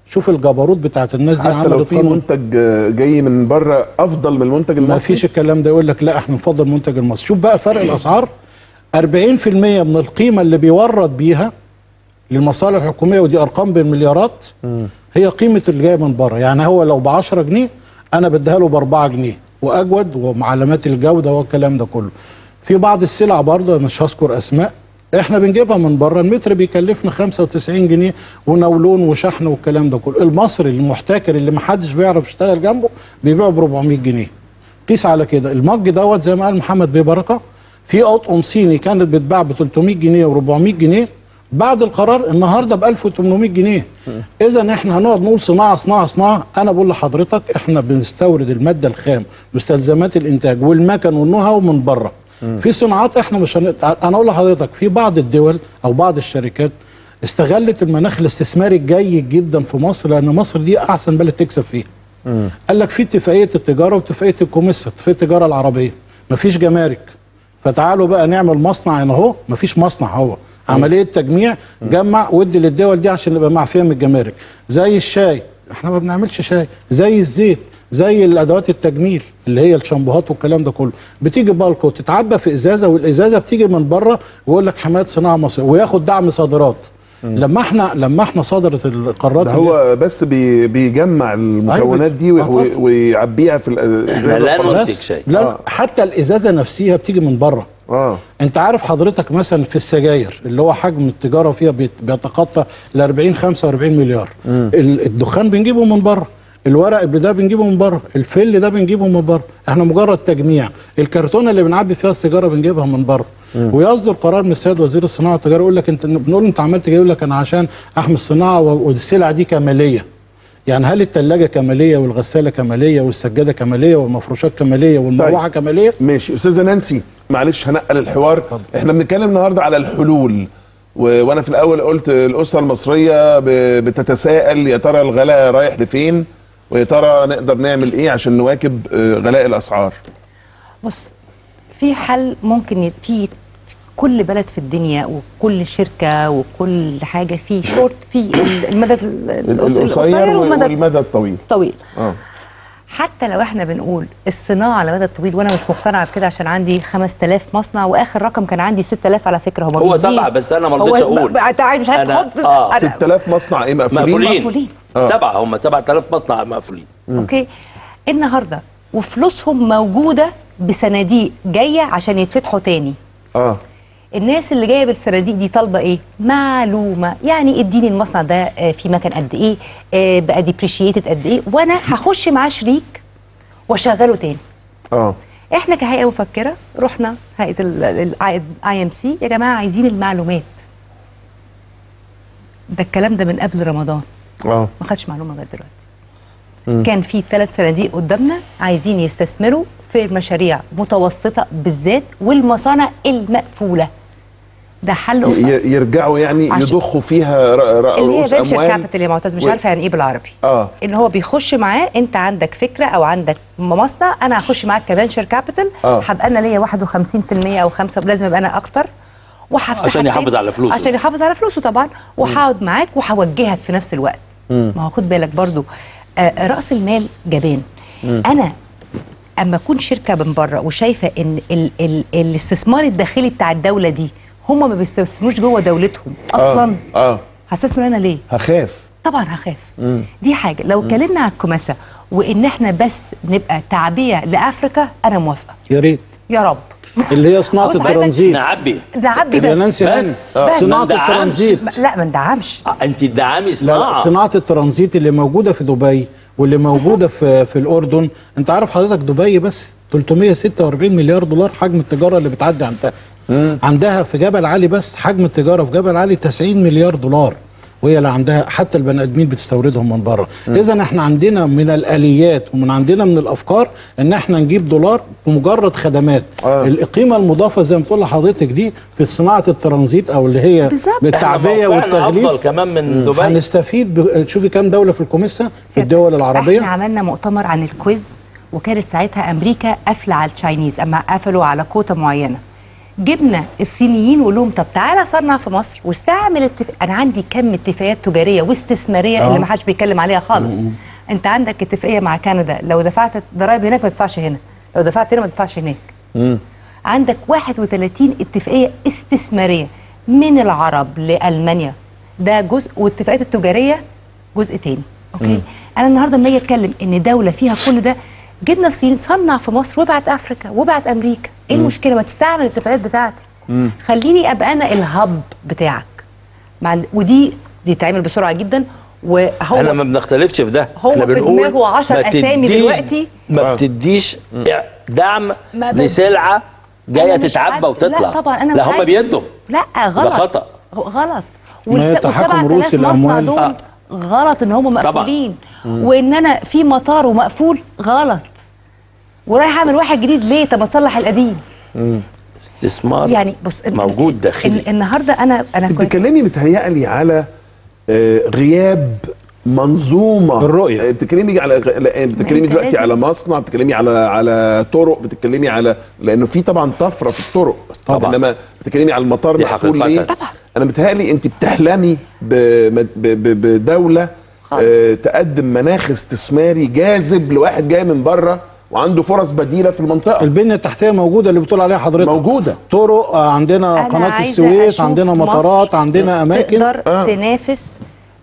شوف الجبروت بتاعت الناس دي
حتى لو
عملت
في
قانون.
منتج آه، جاي من بره افضل من المنتج
ما
المصري
فيش الكلام ده يقول لك لا احنا نفضل المنتج المصري شوف بقى فرق الاسعار 40% من القيمه اللي بيورد بيها للمصالح الحكوميه ودي ارقام بالمليارات هي قيمه اللي جايه من بره يعني هو لو ب 10 جنيه انا بديها له ب 4 جنيه واجود ومعلومات الجوده والكلام ده كله في بعض السلع برضه مش هذكر اسماء احنا بنجيبها من بره المتر بيكلفنا 95 جنيه ونولون وشحن والكلام ده كله المصري المحتكر اللي محدش بيعرف يشتغل جنبه بيبيعه ب 400 جنيه قيس على كده المج دوت زي ما قال محمد بيه بركه في اطقم صيني كانت بتتباع ب 300 جنيه و400 جنيه بعد القرار النهارده ب 1800 جنيه اذا احنا هنقعد نقول صناعه صناعه صناعه انا بقول لحضرتك احنا بنستورد الماده الخام مستلزمات الانتاج والمكن والنو هاو من بره في صناعات احنا مش هن... انا اقول لحضرتك في بعض الدول او بعض الشركات استغلت المناخ الاستثماري الجيد جدا في مصر لان مصر دي احسن بلد تكسب فيها قال لك في اتفاقيه التجاره واتفاقيه الكوميسا اتفاقيه التجاره العربيه مفيش جمارك فتعالوا بقى نعمل مصنع هنا اهو مفيش مصنع هو عمليه تجميع جمع ودي للدول دي عشان نبقى معفيه من الجمارك زي الشاي احنا ما بنعملش شاي زي الزيت زي الادوات التجميل اللي هي الشامبوهات والكلام ده كله بتيجي بالك وتتعبى في ازازه والازازه بتيجي من بره ويقول لك حمايه صناعه مصريه وياخد دعم صادرات لما احنا لما احنا صدرت القرارات
ده
اللي-
هو بس بي بيجمع المكونات دي
آه
وي-
طبعا.
ويعبيها في
احنا
الازازه
لا
وخلاص.
ننتج
بس
شيء
لا
آه.
حتى الازازه نفسها بتيجي من بره
اه
انت عارف حضرتك مثلا في السجاير اللي هو حجم التجاره فيها بيت- بيتخطى ل 40 45 مليار ال- الدخان بنجيبه من بره الورق ده بنجيبه من بره الفل ده بنجيبه من بره احنا مجرد تجميع الكرتونه اللي بنعبي فيها السيجاره بنجيبها من بره ويصدر قرار من السيد وزير الصناعه والتجاره يقول لك انت بنقول انت عملت كده يقول لك انا عشان احمي الصناعه و- والسلع دي كماليه يعني هل الثلاجه كماليه والغساله كماليه والسجاده كماليه والمفروشات كماليه والمروحه كماليه
ماشي استاذه نانسي معلش هنقل الحوار احنا بنتكلم النهارده على الحلول و... وانا في الاول قلت الاسره المصريه ب... بتتساءل يا ترى الغلاء رايح لفين ويا ترى نقدر نعمل ايه عشان نواكب آه، غلاء الاسعار
بص في حل ممكن يت- في كل بلد في الدنيا وكل شركه وكل حاجه في شورت في ال- المدى ال- القص-
القصير
والمدى
والمدى الطويل
الطويل
اه
حتى لو احنا بنقول الصناعه على المدى الطويل وانا مش مقتنعه بكده عشان عندي 5000 مصنع واخر رقم كان عندي 6000 على فكره هو
هو
بيزيد.
سبعة بس أنا ما
هو
رضيتش أقول.
ب- انت عايز- مش عايز
أنا-
تحط
آه.
أنا-
6000 مصنع ايه مقفولين
مقفولين
مقفولين.
آه.
سبعة هم 7000 مصنع مقفولين
اوكي النهارده وفلوسهم موجوده بصناديق جايه عشان يتفتحوا تاني
اه
الناس اللي جايه بالصناديق دي طالبه ايه؟ معلومه، يعني اديني المصنع ده آه، في مكان قد ايه؟ آه، بقى ديبريشيتد قد ايه؟ وانا هخش معاه شريك واشغله تاني.
اه
احنا كهيئه مفكره رحنا هيئه الاي ام سي يا جماعه عايزين المعلومات. ده الكلام ده من قبل رمضان،
اه
ما خدش معلومه لغايه دلوقتي. كان في ثلاث صناديق قدامنا عايزين يستثمروا في مشاريع متوسطه بالذات والمصانع المقفوله. ده حل قصير.
ي- يرجعوا يعني
عشان-
يضخوا فيها ر- ر-
اللي هي
رؤوس
فينشر
اموال
كابيتال يا معتز مش
و-
عارفه يعني ايه بالعربي
اه
ان هو بيخش معاه انت عندك فكره او عندك مصنع انا هخش معاك كفينشر كابيتال
آه.
هبقى انا ليا 51% او 5 لازم ابقى انا اكتر وهفتح
عشان يحافظ على فلوسه.
عشان يحافظ على فلوسه طبعا وهقعد معاك وهوجهك في نفس الوقت ما هو خد بالك برضو آه راس المال جبان انا اما اكون شركه من بره وشايفه ان ال ال الاستثمار الداخلي بتاع الدوله دي هم ما بيستثمروش جوه دولتهم اصلا
اه, آه.
هستثمر انا ليه؟
هخاف
طبعا هخاف دي حاجه لو اتكلمنا على الكماسه وان احنا بس نبقى تعبئه لافريكا انا موافقه
يا ريت
يا رب
اللي هي صناعه
بص حضرتك،
الترانزيت
نعبي
نعبي
اللي يا
بس
نانسي هاني.
بس.
آه،
بس.
صناعه
ما ندعمش.
الترانزيت
لا ما ندعمش
آه، انت تدعمي
لا لا
صناعه
صناعه الترانزيت اللي موجوده في دبي واللي موجوده في في الاردن انت عارف حضرتك دبي بس 346 مليار دولار حجم التجاره اللي بتعدي عندها عندها في جبل علي بس حجم التجاره في جبل علي 90 مليار دولار وهي اللي عندها حتى البني ادمين بتستوردهم من بره اذا احنا عندنا من الاليات ومن عندنا من الافكار ان احنا نجيب دولار بمجرد خدمات
آه.
القيمه المضافه زي ما بتقول لحضرتك دي في صناعه الترانزيت او اللي هي
بالظبط.
بالتعبئه
إحنا موقعنا
والتغليف
افضل كمان من دبي
هنستفيد ب... شوفي كام دوله في الكوميسا في الدول العربيه
احنا عملنا مؤتمر عن الكويز وكانت ساعتها امريكا قافله على التشاينيز اما قفلوا على كوتا معينه جبنا الصينيين وقول لهم طب تعالى صنع في مصر واستعمل اتفاق انا عندي كم اتفاقيات تجاريه واستثماريه
آه.
اللي ما حدش بيتكلم عليها خالص انت عندك اتفاقيه مع كندا لو دفعت ضرائب هناك ما تدفعش هنا لو دفعت هنا ما تدفعش هناك عندك 31 اتفاقيه استثماريه من العرب لالمانيا ده جزء والاتفاقات التجاريه جزء تاني اوكي انا النهارده لما اجي اتكلم ان دوله فيها كل ده جبنا الصين صنع في مصر وابعت افريكا وابعت امريكا ايه المشكله ما تستعمل الاتفاقات بتاعتي خليني ابقى انا الهب بتاعك مع ال... ودي دي تعمل بسرعه جدا وهو
احنا ما بنختلفش في ده
هو
احنا
في
بنقول
دماغه عشر
ما
أسامي
تديش-
دلوقتي.
ما
آه.
بتديش دعم
ما بد-
لسلعه جايه
أنا مش
تتعبى
عايز-
وتطلع
لا طبعا انا
لا
مش
هم
عايز-
بيدوا
لا غلط
خطأ.
غلط
ما
والس-
يتحكم
والسبعة
رؤوس
آلاف مصنع
الأموال.
دول
آه.
غلط ان هم
طبعا.
مقفولين وان انا في مطار ومقفول غلط ورايح اعمل واحد جديد ليه طب ما تصلح القديم
استثمار
يعني بص ال-
موجود
ال-
داخلي
النهارده انا انا
انت
كنت
بتتكلمي متهيألي على آه، غياب منظومه
الرؤية.
آه، بتتكلمي على غ- لا، بتتكلمي
أنت
دلوقتي
لازم-
على مصنع بتتكلمي على على طرق بتتكلمي على لانه في طبعا طفره في الطرق
طبعا.
انما بتتكلمي على المطار
دي
مقفول
حقيقة.
ليه
طبعا.
انا متهيألي انت بتحلمي ب- ب- ب- بدوله
خالص.
آه، تقدم مناخ استثماري جاذب لواحد جاي من بره وعنده فرص بديله في المنطقه
البنيه التحتيه موجوده اللي بتقول عليها حضرتك
موجوده
طرق آه، عندنا
أنا
قناه
عايزة
السويس
أشوف
عندنا
مصر
مطارات عندنا اماكن
تقدر
آه.
تنافس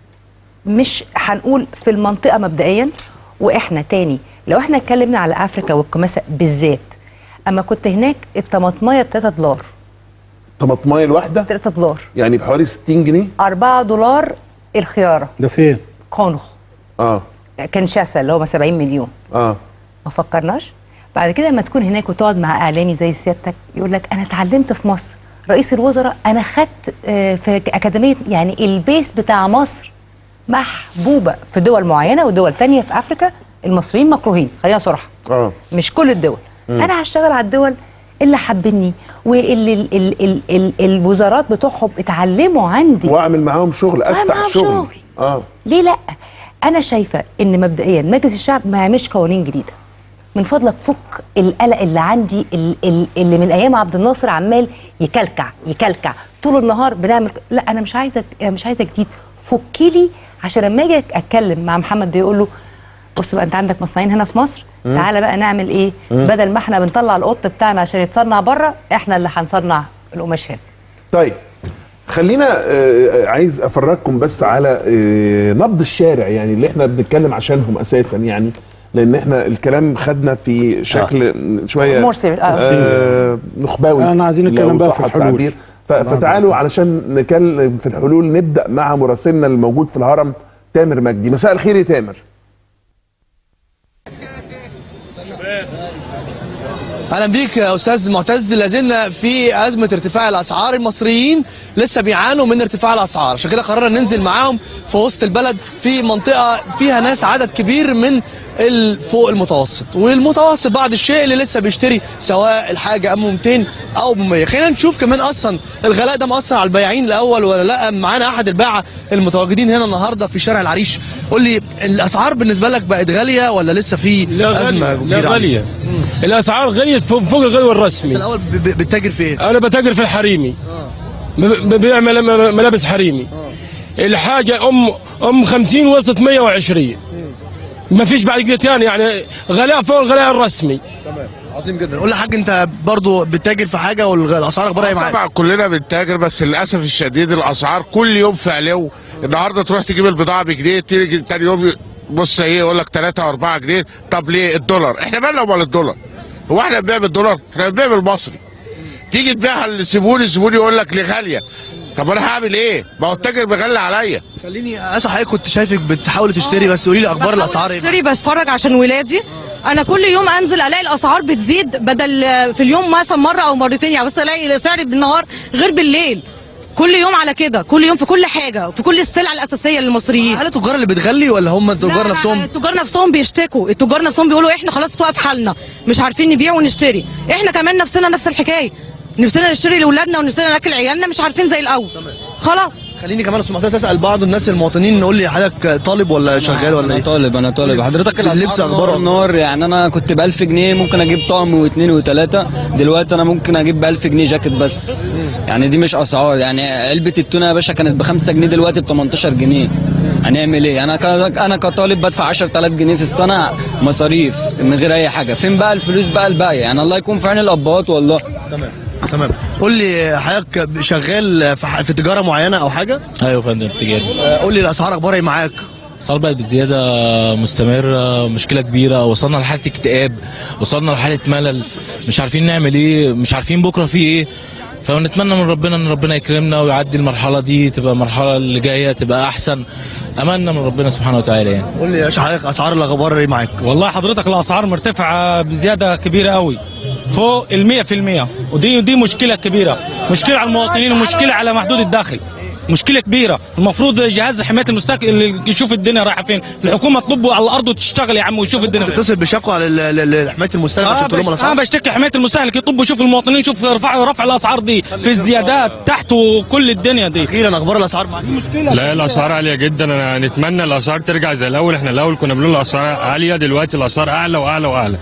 مش هنقول في المنطقه مبدئيا واحنا تاني لو احنا اتكلمنا على افريكا والكماسه بالذات اما كنت هناك الطماطمايه ب 3 دولار
طماطمايه الواحده
3 دولار
يعني بحوالي 60 جنيه
4 دولار الخياره
ده فين؟
كونغو
اه
كنشاسا اللي هو 70 مليون
اه
ما فكرناش بعد كده لما تكون هناك وتقعد مع اعلامي زي سيادتك يقول لك انا اتعلمت في مصر رئيس الوزراء انا خدت آه، في اكاديميه يعني البيس بتاع مصر محبوبه في دول معينه ودول تانية في افريكا المصريين مكروهين خلينا صراحه
اه
مش كل الدول انا هشتغل على الدول اللي حابيني واللي ال ال ال ال الوزارات بتوعهم اتعلموا عندي
واعمل معاهم شغل افتح
معاهم
شغل
شغل.
اه
ليه لا انا شايفه ان مبدئيا مجلس الشعب ما يعملش قوانين جديده من فضلك فك القلق اللي عندي ال- ال- اللي من ايام عبد الناصر عمال يكلكع يكلكع طول النهار بنعمل لا انا مش عايزه أنا مش عايزه جديد فكي لي عشان لما اجي اتكلم مع محمد بيقول له بص بقى انت عندك مصنعين هنا في مصر تعالى بقى نعمل ايه بدل ما احنا بنطلع القط بتاعنا عشان يتصنع بره احنا اللي هنصنع القماش هنا
طيب خلينا آه، عايز افرجكم بس على آه، نبض الشارع يعني اللي احنا بنتكلم عشانهم اساسا يعني لان احنا الكلام خدنا في شكل شويه
مرسي آه.
آه نخبوي
أنا عايزين نتكلم
لو
بقى
صح
في الحلول.
التعبير. ف- فتعالوا علشان نتكلم في الحلول نبدا مع مراسلنا الموجود في الهرم تامر مجدي مساء الخير يا تامر
اهلا بيك يا استاذ معتز لازلنا في ازمه ارتفاع الاسعار المصريين لسه بيعانوا من ارتفاع الاسعار عشان كده قررنا ننزل معاهم في وسط البلد في منطقه فيها ناس عدد كبير من ال- فوق المتوسط والمتوسط بعض الشيء اللي لسه بيشتري سواء الحاجه ام 200 او ب 100 خلينا نشوف كمان اصلا الغلاء ده مأثر على البياعين الاول ولا لا معانا احد الباعه المتواجدين هنا النهارده في شارع العريش قول لي الاسعار بالنسبه لك بقت غاليه ولا لسه في
لا
ازمه
غالية لا
كبيرة
غالية الأسعار غليت فوق, فوق الغلو
انت
الرسمي
الاول ب- ب- بتتاجر في ايه؟
أنا بتاجر في الحريمي ب- ببيع مل- م- ملابس حريمي الحاجة أم أم 50 وصلت 120 ما فيش بعد كده تاني يعني غلاء فوق الغلاء الرسمي
تمام عظيم جدا قول لي يا حاج انت برضو بتتاجر في حاجه والاسعار اخبارها ايه معاك؟
طبعا كلنا بنتاجر بس للاسف الشديد الاسعار كل يوم في علو النهارده تروح تجيب البضاعه بجنيه تيجي تاني يوم بص ايه يقول لك 3 و4 جنيه طب ليه الدولار احنا مالنا ومال الدولار هو احنا بنبيع بالدولار احنا بنبيع بالمصري تيجي تبيعها للزبون الزبون يقول لك ليه غاليه طب انا هعمل ايه ما هو التاجر بيغلي عليا
خليني اسف حضرتك كنت شايفك بتحاول تشتري بس قولي لي اخبار الاسعار ايه
بشتري بتفرج عشان ولادي انا كل يوم انزل الاقي الاسعار بتزيد بدل في اليوم مثلا مره او مرتين يعني بس الاقي سعر بالنهار غير بالليل كل يوم على كده كل يوم في كل حاجه في كل السلع الاساسيه للمصريين
هل التجار اللي بتغلي ولا هم
لا،
التجار
لا،
نفسهم؟
التجار نفسهم بيشتكوا التجار نفسهم بيقولوا احنا خلاص توقف حالنا مش عارفين نبيع ونشتري احنا كمان نفسنا نفس الحكايه نفسنا نشتري لاولادنا ونفسنا ناكل عيالنا مش عارفين زي الاول خلاص
خليني كمان يا استاذ معتز اسال بعض الناس المواطنين نقول لي حضرتك طالب ولا شغال ولا
انا
ايه
طالب انا طالب حضرتك
اللبس
الاسعار
أخباره
نار نار يعني انا كنت ب 1000 جنيه ممكن اجيب طقم واثنين وثلاثه دلوقتي انا ممكن اجيب ب 1000 جنيه جاكيت بس يعني دي مش اسعار يعني علبه التونه يا باشا كانت ب 5 جنيه دلوقتي ب 18 جنيه هنعمل ايه انا ك... انا كطالب بدفع 10000 جنيه في السنه مصاريف من غير اي حاجه فين بقى الفلوس بقى الباقيه يعني الله يكون في عين الابهات والله
تمام تمام قول لي حضرتك شغال في, ح- في تجاره معينه او حاجه
ايوه يا فندم تجاري
آه، قول لي الاسعار اخبارها ايه معاك
الاسعار بقت بزياده مستمره مشكله كبيره وصلنا لحاله اكتئاب وصلنا لحاله ملل مش عارفين نعمل ايه مش عارفين بكره في ايه فنتمنى من ربنا ان ربنا يكرمنا ويعدي المرحله دي تبقى المرحله اللي جايه تبقى احسن املنا من ربنا سبحانه وتعالى يعني
قول لي يا باشا حضرتك اسعار الاخبار ايه معاك
والله حضرتك الاسعار مرتفعه بزياده كبيره قوي فوق ال 100% ودي دي مشكله كبيره مشكله على المواطنين ومشكله على محدود الدخل مشكله كبيره المفروض جهاز حمايه المستقبل اللي يشوف الدنيا رايحه فين الحكومه تطلبه على الارض وتشتغل يا عم ويشوف الدنيا فين
تتصل بشكوى على ال- ال- ال- حمايه المستهلك عشان تقول لهم
انا
الاسعار
بشتكي حمايه المستهلك يطلبوا يشوف المواطنين يشوف رفع رفع الاسعار دي في الزيادات تحت وكل الدنيا دي
اخيرا اخبار الاسعار معاك
لا الاسعار عاليه جدا انا نتمنى الاسعار ترجع زي الاول احنا الاول كنا بنقول الاسعار عاليه دلوقتي الاسعار اعلى واعلى واعلى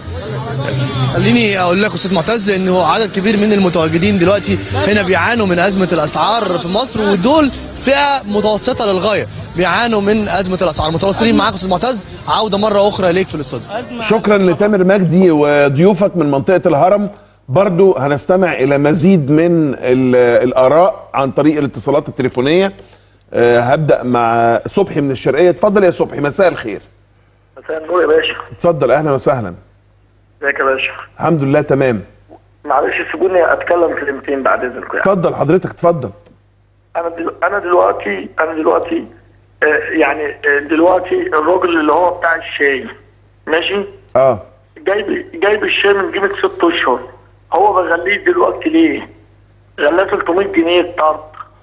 خليني اقول لك استاذ معتز انه عدد كبير من المتواجدين دلوقتي هنا بيعانوا من ازمه الاسعار في مصر ودول فئه متوسطه للغايه بيعانوا من ازمه الاسعار متواصلين معاك استاذ معتز عوده مره اخرى ليك في الاستوديو
شكرا لتامر مجدي وضيوفك من منطقه الهرم برضو هنستمع الى مزيد من ال- الاراء عن طريق الاتصالات التليفونيه آه، هبدا مع صبحي من الشرقيه اتفضل يا صبحي مساء الخير
مساء النور يا باشا
اتفضل اهلا وسهلا
ازيك يا باشا
الحمد لله تمام
معلش سيبوني اتكلم كلمتين بعد اذنكم يعني
اتفضل حضرتك اتفضل
انا دل... انا دلوقتي انا دلوقتي آه يعني آه دلوقتي الراجل اللي هو بتاع الشاي ماشي
اه
جايب جايب الشاي من قيمه ست اشهر هو بغليه دلوقتي ليه؟ غلاه 300 جنيه الطرد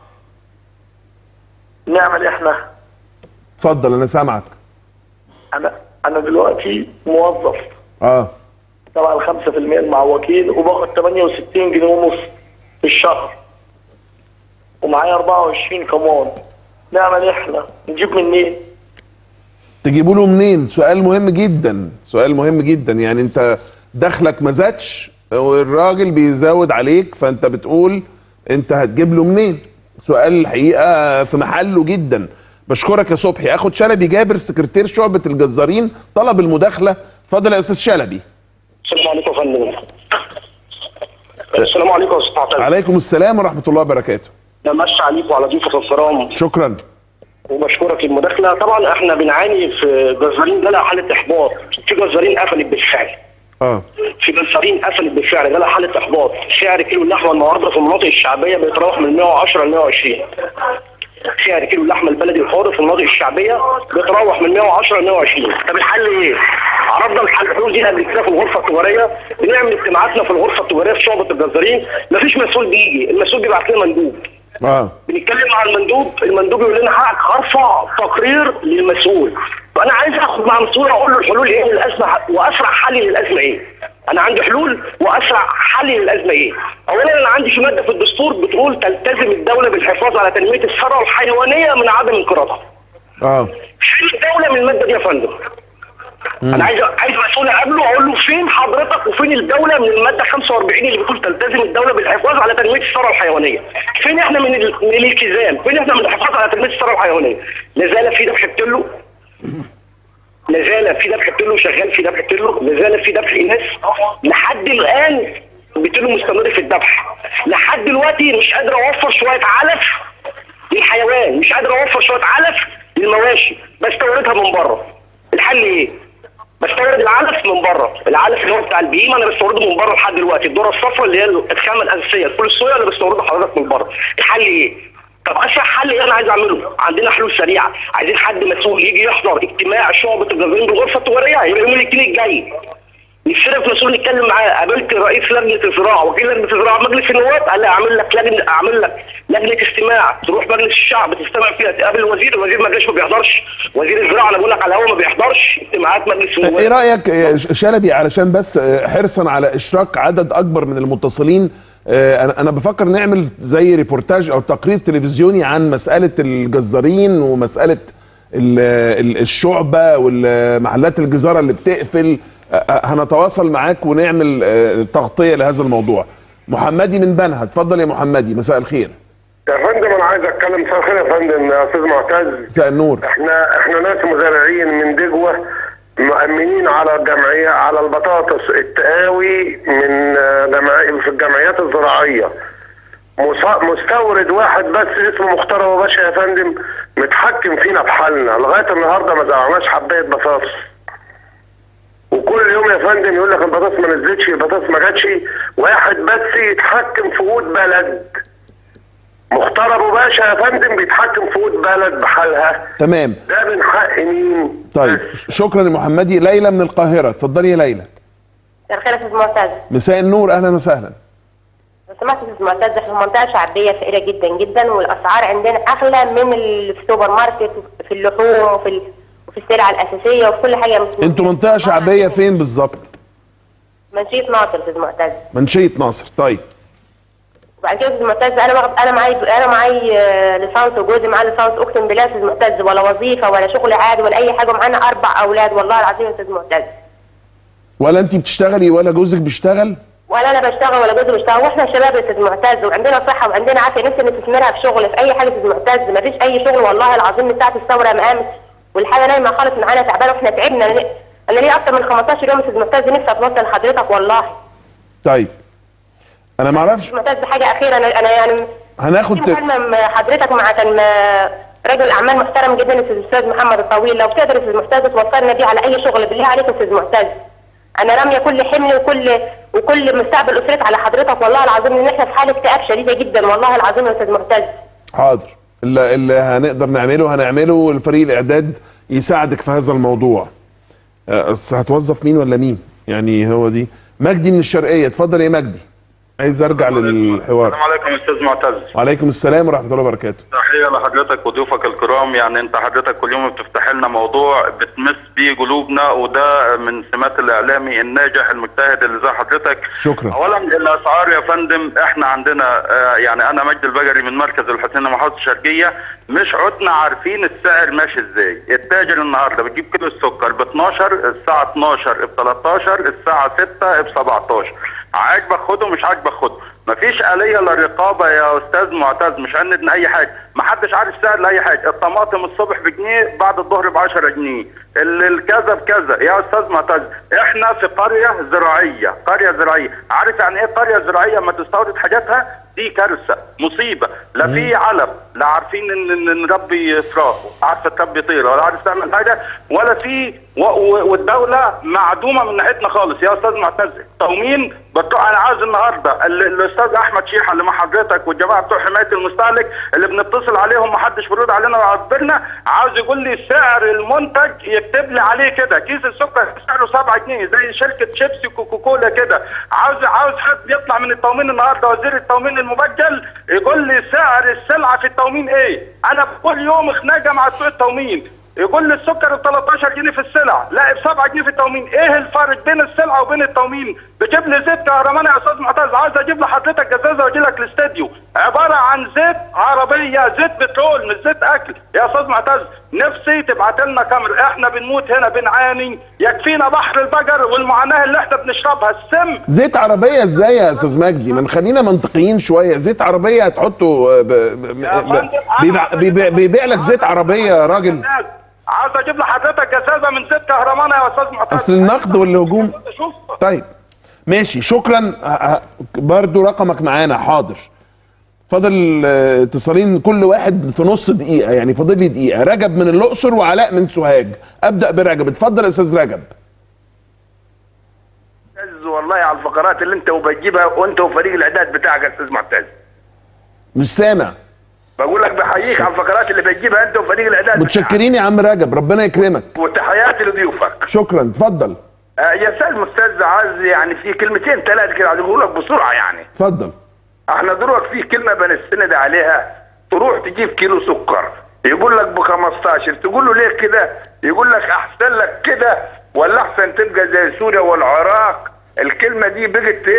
نعمل احنا
اتفضل انا سامعك
انا انا دلوقتي موظف
اه
طبعا 5% المعوقين وباخد 68 جنيه ونص في الشهر ومعايا 24 كمان نعمل احنا نجيب منين؟
تجيبوا له منين سؤال مهم جدا سؤال مهم جدا يعني انت دخلك ما زادش والراجل بيزود عليك فانت بتقول انت هتجيب له منين سؤال الحقيقه في محله جدا بشكرك يا صبحي اخد شلبي جابر سكرتير شعبه الجزارين طلب المداخله اتفضل يا استاذ شلبي
السلام عليكم يا فندم السلام عليكم يا استاذ معتز
عليكم السلام ورحمه الله وبركاته
نمشي عليكم وعلى ضيوفة الكرام
شكرا
وبشكرك المداخله طبعا احنا بنعاني في جزارين جالها حاله احباط في جزارين قفلت بالفعل
اه
في جزارين قفلت بالفعل جالها حاله احباط سعر كيلو اللحمه النهارده في المناطق الشعبيه بيتراوح من 110 ل 120 سعر كيلو اللحمه البلدي الحر في المناطق الشعبيه بيتراوح من 110 ل 120 طب الحل ايه؟ عرضنا الحل الحلول دي قبل كده في الغرفه التجاريه بنعمل اجتماعاتنا في الغرفه التجاريه في شعبه الجزارين مفيش مسؤول بيجي المسؤول بيبعت لنا مندوب
اه
بنتكلم مع المندوب المندوب يقول لنا حقك هرفع تقرير للمسؤول فانا عايز اخد مع المسؤول اقول له الحلول ايه للازمه واسرع حل للازمه ايه انا عندي حلول واسرع حل للازمه ايه اولا انا عندي في ماده في الدستور بتقول تلتزم الدوله بالحفاظ على تنميه الثروه الحيوانيه من عدم انقراضها
اه
فين الدوله من الماده دي يا فندم انا عايز عايز مسؤول اقابله اقول له فين حضرتك وفين الدوله من الماده 45 اللي بتقول تلتزم الدوله بالحفاظ على تنميه الثروه الحيوانيه فين احنا من ال... من الالتزام فين احنا من الحفاظ على تنميه الثروه الحيوانيه لا زال في ذبح بتلو لا زال في ذبح بتلو شغال في ذبح بتلو لا زال في ذبح اناث لحد الان بتلو مستمر في الذبح لحد دلوقتي مش قادر اوفر شويه علف للحيوان مش قادر اوفر شويه علف للمواشي بستوردها من بره الحل ايه؟ بستورد العلف من بره العلف اللي هو بتاع البهيمه انا بستورده من بره لحد دلوقتي الذره الصفراء اللي هي الخامه الاساسيه كل الصويا اللي بستورده حضرتك من بره الحل ايه طب اسرع حل ايه انا عايز اعمله عندنا حلول سريعه عايزين حد مسؤول يجي يحضر اجتماع شعبه الجزائريين بالغرفه التجاريه هيبقى يوم الاثنين الجاي نفسنا في مسؤول نتكلم معاه قابلت رئيس لجنه الزراعه وكيل لجنه الزراعه مجلس النواب قال لي اعمل لك لجنه اعمل لك لجنه استماع تروح مجلس الشعب تستمع فيها تقابل الوزير الوزير ما جاش ما بيحضرش وزير الزراعه انا بقول لك على الهوا ما بيحضرش اجتماعات مجلس النواب
ايه رايك يا ش- شلبي علشان بس آه، حرصا على اشراك عدد اكبر من المتصلين آه، انا انا بفكر نعمل زي ريبورتاج او تقرير تلفزيوني عن مساله الجزارين ومساله ال- ال- الشعبه والمحلات الجزاره اللي بتقفل آه، آه، هنتواصل معاك ونعمل آه، تغطيه لهذا الموضوع محمدي من بنها اتفضل يا محمدي مساء الخير
يا فندم انا عايز اتكلم مساء الخير يا فندم يا استاذ معتز
مساء النور
احنا احنا ناس مزارعين من دجوه مؤمنين على الجمعيه على البطاطس التقاوي من آه، جمعي في الجمعيات الزراعيه مص- مستورد واحد بس اسمه مختار أبو باشا يا فندم متحكم فينا بحالنا لغايه النهارده ما زرعناش حبايه بطاطس وكل يوم يا فندم يقول لك البطاطس ما نزلتش البطاطس ما جاتش واحد بس يتحكم في قوت بلد مختار ابو باشا يا فندم بيتحكم في قوت بلد بحالها
تمام
ده من حق مين
طيب شكرا يا محمدي ليلى من القاهره اتفضلي يا ليلى
مساء الخير يا استاذ معتز
مساء النور اهلا وسهلا
لو سمحت يا استاذ معتز احنا منطقه شعبيه فقيره جدا جدا والاسعار عندنا اغلى من اللي في السوبر ماركت وفي اللحوم وفي ال... وفي السلع الاساسيه وفي كل حاجه مش
انتوا منطقه شعبيه فين بالظبط
منشيه ناصر يا استاذ معتز
منشيه ناصر طيب
وبعد كده يا استاذ معتز انا واخد انا معايا انا معايا آه، ليسانس وجوزي معاه ليسانس اقسم بالله يا استاذ معتز ولا وظيفه ولا شغل عادي ولا اي حاجه معانا اربع اولاد والله العظيم يا استاذ معتز
ولا انت بتشتغلي ولا جوزك بيشتغل
ولا انا بشتغل ولا جوزي بيشتغل واحنا شباب يا استاذ معتز وعندنا صحه وعندنا عافيه نفسي نستثمرها في شغل في اي حاجه يا استاذ معتز ما فيش اي شغل والله العظيم من ساعه الثوره ما قامت والحاجه نايمه خالص معانا تعبانه واحنا تعبنا انا أنا ليا اكتر من 15 يوم يا استاذ معتز نفسي اتوصل لحضرتك والله
طيب انا ما اعرفش
استاذ معتز حاجه اخيره انا انا يعني
هناخد
في مكالمه م- حضرتك مع كان م- رجل اعمال محترم جدا الاستاذ محمد الطويل لو تقدر يا استاذ معتز توصلنا بيه على اي شغل بالله عليك يا استاذ معتز انا راميه كل حملي وكل وكل مستقبل اسرتي على حضرتك والله العظيم ان احنا في حاله اكتئاب شديده جدا والله العظيم يا استاذ معتز
حاضر اللي, اللي هنقدر نعمله هنعمله والفريق الاعداد يساعدك في هذا الموضوع أه، بس هتوظف مين ولا مين يعني هو دي مجدي من الشرقيه اتفضل يا مجدي عايز ارجع للحوار
السلام عليكم استاذ معتز
وعليكم السلام ورحمه الله وبركاته
تحيه لحضرتك وضيوفك الكرام يعني انت حضرتك كل يوم بتفتح لنا موضوع بتمس بيه قلوبنا وده من سمات الاعلامي الناجح المجتهد اللي زي حضرتك
شكرا
اولا الاسعار يا فندم احنا عندنا آه، يعني انا مجدي البجري من مركز الحسين محافظه الشرقيه مش عدنا عارفين السعر ماشي ازاي التاجر النهارده بتجيب كيلو السكر ب 12 الساعه 12 ب 13 الساعه 6 ب 17 عاجبك خده مش عاجبك خده مفيش آلية للرقابة يا أستاذ معتز مش هندنا أي حاجة محدش عارف سعر لأي حاجة الطماطم الصبح بجنيه بعد الظهر ب 10 جنيه ال- الكذا بكذا يا أستاذ معتز إحنا في قرية زراعية قرية زراعية عارف يعني إيه قرية زراعية ما تستورد حاجاتها دي كارثة مصيبة لا في علف لا عارفين ان إن نربي فراخ عارفة تربي طيرة ولا عارف تعمل حاجة ولا في و- و- والدولة معدومة من ناحيتنا خالص يا أستاذ معتز تومين بتوع انا عاوز النهارده ال- الاستاذ احمد شيحه اللي مع حضرتك والجماعه بتوع حمايه المستهلك اللي بنتصل عليهم ما حدش بيرد علينا ويعبرنا عاوز يقول لي سعر المنتج يكتب لي عليه كده كيس السكر سعره 7 جنيه زي شركه شيبسي كوكاكولا كده عاوز عاوز حد يطلع من التومين النهارده وزير التومين المبجل يقول لي سعر السلعه في التومين ايه انا كل يوم خناقه مع سوق التومين يقول لي السكر ب 13 جنيه في السلع لا ب 7 جنيه في التومين ايه الفرق بين السلعه وبين التومين بجيب لي زيت كهرماني يا استاذ معتز عاوز اجيب لحضرتك جزازه واجي لك الاستديو عباره عن زيت عربيه زيت بترول مش زيت اكل يا استاذ معتز نفسي تبعت لنا كاميرا احنا بنموت هنا بنعاني يكفينا بحر البقر والمعاناه اللي احنا بنشربها السم
زيت عربيه ازاي يا استاذ مجدي ما نخلينا منطقيين شويه زيت عربيه هتحطه آه، ب... ب... ب... بيبيع, بيبيع, بيبيع لك زيت عربيه يا راجل
عاوز اجيب لحضرتك جزازه من زيت كهرماني يا استاذ معتز
اصل النقد والهجوم طيب ماشي شكرا ه- ه- برضو رقمك معانا حاضر فاضل آه، اتصالين كل واحد في نص دقيقة يعني فاضل لي دقيقة رجب من الأقصر وعلاء من سوهاج أبدأ برجب اتفضل يا أستاذ رجب
معتز والله على الفقرات اللي انت وبتجيبها وانت وفريق الاعداد بتاعك يا استاذ معتز
مش سامع
بقول لك بحييك على الفقرات اللي بتجيبها انت وفريق الاعداد
متشكرين يا عم رجب ربنا يكرمك
وتحياتي لضيوفك
شكرا اتفضل
آه يا استاذ مستاذ عايز يعني في كلمتين ثلاثه كده عايز اقول لك بسرعه يعني
اتفضل
احنا دلوقتي في كلمه بنستند عليها تروح تجيب كيلو سكر يقول لك ب 15 تقول له ليه كده يقول لك احسن لك كده ولا احسن تبقى زي سوريا والعراق الكلمه دي بقت ايه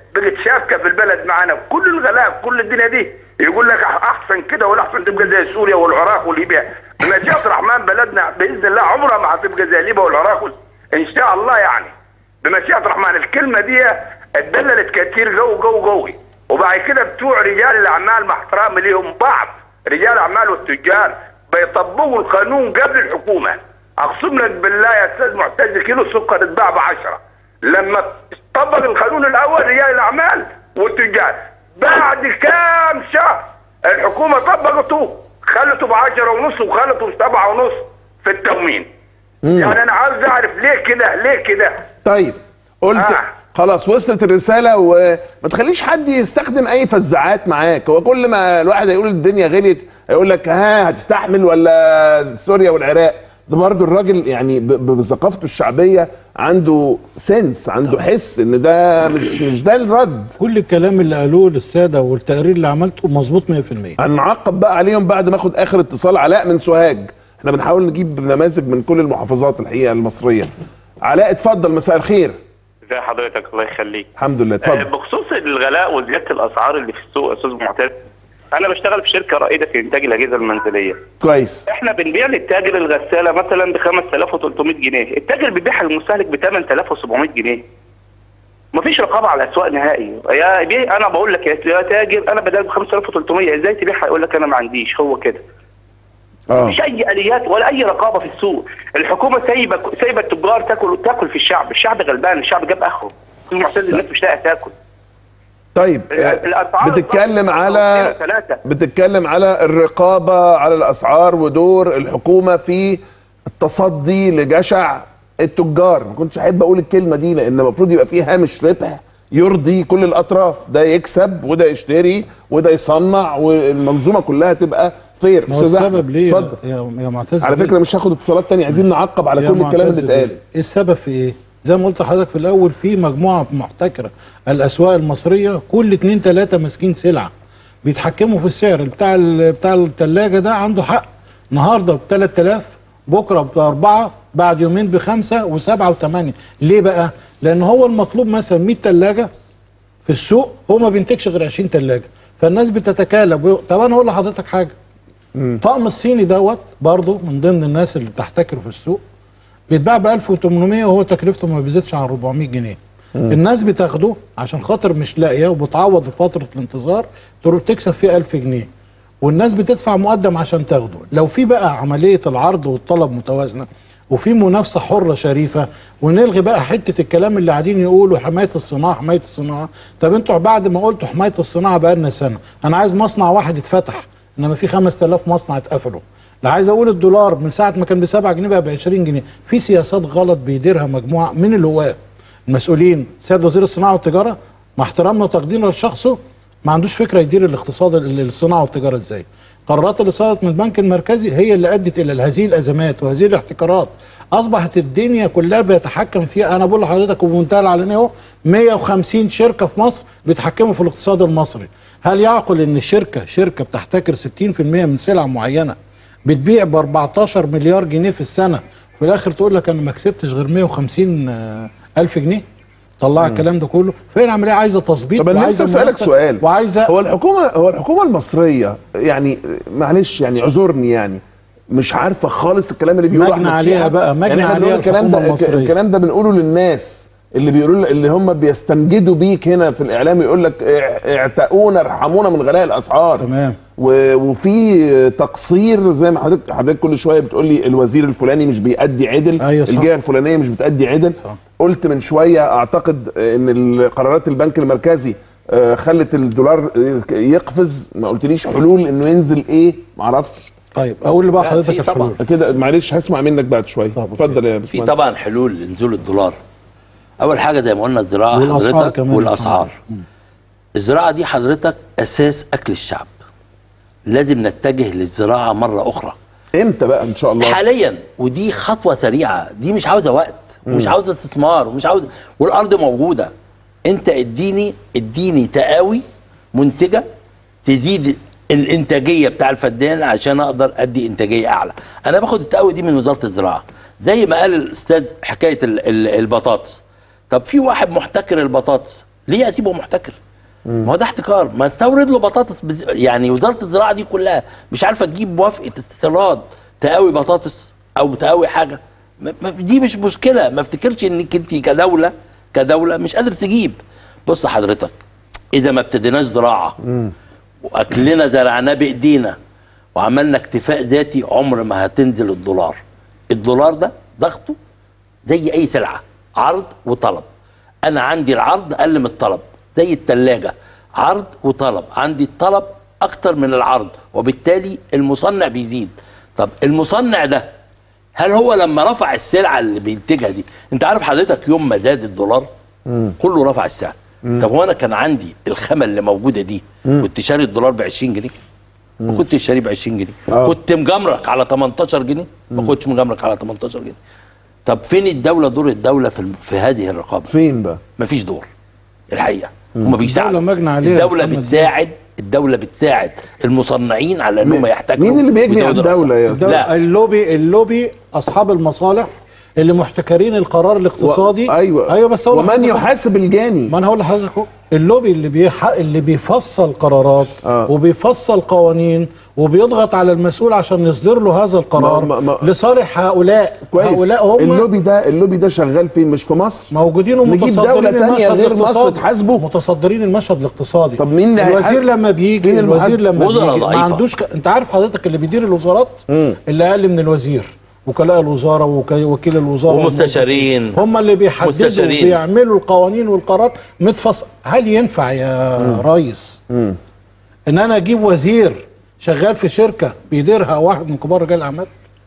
بقت شافكه في البلد معانا كل الغلاء كل الدنيا دي يقول لك أح- احسن كده ولا احسن تبقى زي سوريا والعراق وليبيا بمشيئه الرحمن بلدنا باذن الله عمرها ما هتبقى زي ليبيا والعراق وال- ان شاء الله يعني بمشيئه الرحمن الكلمه دي اتدللت كتير جو جو قوي وبعد كده بتوع رجال الاعمال مع احترامي ليهم بعض رجال الاعمال والتجار بيطبقوا القانون قبل الحكومه اقسم لك بالله يا استاذ معتز كيلو سكر اتباع ب 10 لما طبق القانون الاول رجال الاعمال والتجار بعد كام شهر الحكومه طبقته خلته ب 10 ونص وخلته ب 7 ونص في التموين يعني انا عاوز اعرف ليه كده ليه كده
طيب قلت
آه.
خلاص وصلت الرساله وما تخليش حد يستخدم اي فزاعات معاك هو كل ما الواحد هيقول الدنيا غليت هيقول لك ها هتستحمل ولا سوريا والعراق ده برضه الراجل يعني ب- ب- بثقافته الشعبيه عنده سنس عنده حس ان ده مش مش ده الرد
كل الكلام اللي قالوه للساده والتقرير اللي عملته مظبوط 100%
هنعقب بقى عليهم بعد ما اخد اخر اتصال علاء من سوهاج احنا بنحاول نجيب نماذج من كل المحافظات الحقيقه المصريه علاء اتفضل مساء الخير
ازي حضرتك الله يخليك
الحمد لله
آه،
اتفضل
بخصوص الغلاء وزياده الاسعار اللي في السوق يا استاذ معتز انا بشتغل في شركه رائده في انتاج الاجهزه المنزليه
كويس
احنا بنبيع للتاجر الغساله مثلا ب 5300 جنيه التاجر بيبيعها للمستهلك ب 8700 جنيه مفيش رقابه على الاسواق نهائي يا بيه انا بقول لك يا يا تاجر انا بدل ب 5300 ازاي تبيعها يقول لك انا ما عنديش هو كده
اه
مفيش اي اليات ولا اي رقابه في السوق الحكومه سايبه سايبه التجار تاكل تاكل في الشعب الشعب غلبان الشعب جاب اخره استاذ معتز الناس مش لاقيه تاكل
طيب آه،
الأسعار
بتتكلم على
ثلاثة
بتتكلم على الرقابه على الاسعار ودور الحكومه في التصدي لجشع التجار ما كنتش احب اقول الكلمه دي لان المفروض يبقى فيه هامش ربح يرضي كل الاطراف ده يكسب وده يشتري وده يصنع والمنظومه كلها تبقى فير
ما هو السبب ليه
اتفضل
يا يا معتز
على
ليه؟
فكره مش هاخد اتصالات تانية عايزين نعقب على
يا
كل الكلام
معتز
اللي اتقال
ليه؟ ايه السبب في ايه؟ زي ما قلت لحضرتك في الاول في مجموعه محتكره الاسواق المصريه كل اتنين تلاته ماسكين سلعه بيتحكموا في السعر بتاع ال- بتاع الثلاجه ده عنده حق النهارده ب 3000 بكره باربعه بعد يومين بخمسه وسبعه وثمانيه ليه بقى؟ لان هو المطلوب مثلا 100 ثلاجه في السوق هو ما بينتجش غير 20 ثلاجه فالناس بتتكالب وي- طب انا اقول لحضرتك حاجه طقم الصيني دوت برضه من ضمن الناس اللي بتحتكره في السوق بيتباع ب 1800 وهو تكلفته ما بيزيدش عن 400 جنيه
مم.
الناس بتاخده عشان خاطر مش لاقيه وبتعوض فتره الانتظار تروح تكسب فيه 1000 جنيه والناس بتدفع مقدم عشان تاخده لو في بقى عمليه العرض والطلب متوازنه وفي منافسه حره شريفه ونلغي بقى حته الكلام اللي قاعدين يقولوا حمايه الصناعه حمايه الصناعه طب انتوا بعد ما قلتوا حمايه الصناعه بقى لنا سنه انا عايز مصنع واحد يتفتح انما في 5000 مصنع اتقفلوا لا عايز اقول الدولار من ساعه ما كان ب 7 جنيه بقى ب 20 جنيه في سياسات غلط بيديرها مجموعه من الهواه المسؤولين سيد وزير الصناعه والتجاره مع احترامنا وتقديرنا لشخصه ما عندوش فكره يدير الاقتصاد ال- الصناعه والتجاره ازاي قرارات اللي صدرت من البنك المركزي هي اللي ادت الى هذه الازمات وهذه الاحتكارات اصبحت الدنيا كلها بيتحكم فيها انا بقول لحضرتك وبمنتهى العلانيه اهو 150 شركه في مصر بيتحكموا في الاقتصاد المصري هل يعقل ان شركه شركه بتحتكر 60% من سلع معينه بتبيع ب 14 مليار جنيه في السنه وفي الاخر تقول لك انا ما كسبتش غير 150 آه، الف جنيه طلع الكلام ده كله فهي العمليه عايزه تظبيط
طب انا
وعايزة
نفسي اسالك
منافسة
سؤال
وعايزه
هو الحكومه هو الحكومه المصريه يعني معلش يعني اعذرني يعني مش عارفه خالص الكلام اللي بيقولوا
مجني
احمد
عليها
شيحة.
بقى، مجني
يعني احنا بنقول
عليها
الكلام
الحكومة
ده
المصرية.
الكلام ده بنقوله للناس اللي بيقولوا اللي هم بيستنجدوا بيك هنا في الاعلام يقول لك اع- اعتقونا ارحمونا من غلاء الاسعار
تمام
و- وفي تقصير زي ما حضرتك حضرتك كل شويه بتقول لي الوزير الفلاني مش بيأدي عدل
أيوة صح.
الجهه الفلانيه مش بتأدي عدل صح. قلت من شويه اعتقد ان قرارات البنك المركزي آه، خلت الدولار يقفز ما قلتليش حلول انه ينزل ايه معرفش
طيب اقول لي بقى
لا،
حضرتك
في طبعا.
الحلول
كده معلش هسمع منك بعد شويه اتفضل يا
في
باشمهندس
طبعا حلول لنزول الدولار اول حاجه زي ما قلنا الزراعه
والأسعار
حضرتك
كمان.
والاسعار الزراعه دي حضرتك اساس اكل الشعب لازم نتجه للزراعه مره اخرى
امتى بقى ان شاء الله
حاليا ودي خطوه سريعه دي مش عاوزه وقت ومش
مم.
عاوزه استثمار ومش عاوزه والارض موجوده انت اديني اديني تقاوي منتجه تزيد الانتاجيه بتاع الفدان عشان اقدر ادي انتاجيه اعلى انا باخد التقاوي دي من وزاره الزراعه زي ما قال الاستاذ حكايه ال- ال- البطاطس طب في واحد محتكر البطاطس ليه اسيبه محتكر ما هو ده احتكار ما تستورد له بطاطس بز... يعني وزاره الزراعه دي كلها مش عارفه تجيب موافقه استيراد تقاوي بطاطس او تقاوي حاجه ما... ما... دي مش مشكله ما افتكرش انك انت كدوله كدوله مش قادر تجيب بص حضرتك اذا ما ابتديناش زراعه واكلنا زرعناه بايدينا وعملنا اكتفاء ذاتي عمر ما هتنزل الدولار الدولار ده ضغطه زي اي سلعه عرض وطلب انا عندي العرض اقل من الطلب زي الثلاجه عرض وطلب عندي الطلب اكتر من العرض وبالتالي المصنع بيزيد طب المصنع ده هل هو لما رفع السلعه اللي بينتجها دي انت عارف حضرتك يوم ما زاد الدولار كله رفع السعر طب هو انا كان عندي الخامه اللي موجوده دي كنت شاري الدولار ب 20 جنيه ما كنتش شاريه ب 20 جنيه
آه.
كنت مجمرك على 18 جنيه ما كنتش مجمرك على 18 جنيه طب فين الدوله دور الدوله في الم- في هذه الرقابه
فين بقى
مفيش دور الحقيقه هم بيساعدوا
الدولة مجنى عليها
الدوله
محمد
بتساعد الدوله بتساعد المصنعين على انهم يحتكروا
مين اللي بيجني على
ويزودوا
الدولة يا
الرأس.
الدولة-
لا
اللوبي اللوبي اصحاب المصالح اللي محتكرين القرار الاقتصادي
و... ايوه
ايوه بس هو
ومن يحاسب الجاني
ما انا هقول لحضرتك اهو اللوبي اللي بيح... اللي بيفصل قرارات
آه.
وبيفصل قوانين وبيضغط على المسؤول عشان يصدر له هذا القرار
ما- ما-
لصالح هؤلاء
كويس
هؤلاء هم
اللوبي ده اللوبي ده شغال فين مش في مصر
موجودين
نجيب
ومتصدرين
دولة تانية
المشهد
غير مصر
الاقتصادي.
تحاسبه
متصدرين المشهد الاقتصادي
طب مين اللي
الوزير
هيحاسب؟
لما بيجي
فين
الوزير
المحاسب؟
لما
وزراء
بيجي ما
ضعيفة.
عندوش ك... انت عارف حضرتك اللي بيدير الوزارات
مم.
اللي اقل من الوزير وكلاء الوزاره ووكيل الوزاره
ومستشارين
هم اللي بيحددوا
مستشارين.
وبيعملوا القوانين والقرارات متفصل هل ينفع يا ريس
مم.
ان انا اجيب وزير شغال في شركه بيديرها واحد من كبار رجال الاعمال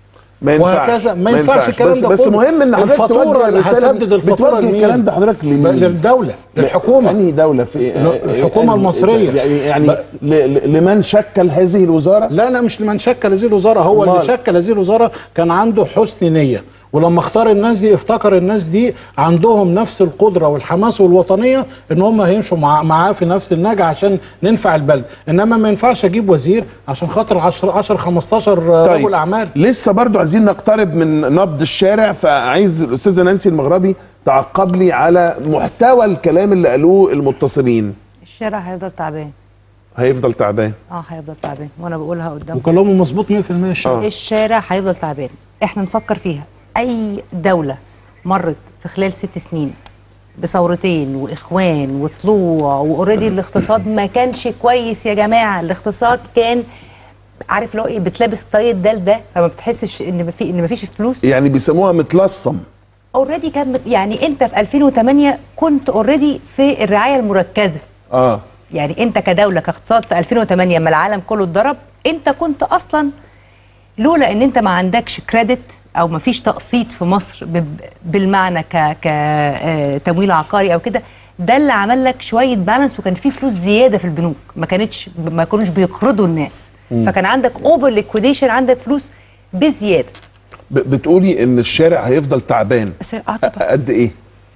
ما ينفعش
وهكذا ما ينفعش الكلام
بس
ده
بس
كله.
مهم ان حضرتك
الفاتورة
توجه
اللي
الرساله
هسدد
دي
الفاتورة
بتوجه
لمين؟
الكلام ده حضرتك لمين؟
للدوله للحكومه
انهي دوله في
الحكومة
أنهي-
المصرية.
يعني يعني ل- ل- لمن شكل هذه الوزاره
لا لا مش لمن شكل هذه الوزاره هو اللي
أمال؟
شكل هذه الوزاره كان عنده حسن نيه ولما اختار الناس دي افتكر الناس دي عندهم نفس القدره والحماس والوطنيه ان هم هيمشوا مع معاه في نفس النهج عشان ننفع البلد انما ما ينفعش اجيب وزير عشان خاطر 10 10 15
طيب.
رجل اعمال
لسه برضو عايزين نقترب من نبض الشارع فعايز الاستاذه نانسي المغربي تعقب لي على محتوى الكلام اللي قالوه المتصلين
الشارع هيفضل تعبان
هيفضل تعبان
اه هيفضل تعبان وانا بقولها قدام
وكلامه مظبوط 100% الشعب
الشارع هيفضل تعبان احنا نفكر فيها اي دولة مرت في خلال ست سنين بثورتين واخوان وطلوع واوريدي الاقتصاد ما كانش كويس يا جماعه الاقتصاد كان عارف لو ايه بتلبس الطاقية الدال ده فما بتحسش ان ما في ان ما فيش فلوس
يعني بيسموها متلصم
اوريدي كان مت- يعني انت في 2008 كنت اوريدي في الرعايه المركزه
اه
يعني انت كدوله كاقتصاد في 2008 لما العالم كله اتضرب انت كنت اصلا لولا ان انت ما عندكش كريدت او ما فيش تقسيط في مصر ب- بالمعنى ك ك آه، تمويل عقاري او كده ده اللي عمل لك شويه بالانس وكان في فلوس زياده في البنوك ما كانتش ما كانوش بيقرضوا الناس
مم.
فكان عندك اوفر ليكويديشن عندك فلوس بزياده
ب- بتقولي ان الشارع هيفضل تعبان
بس اه طبعا
قد ايه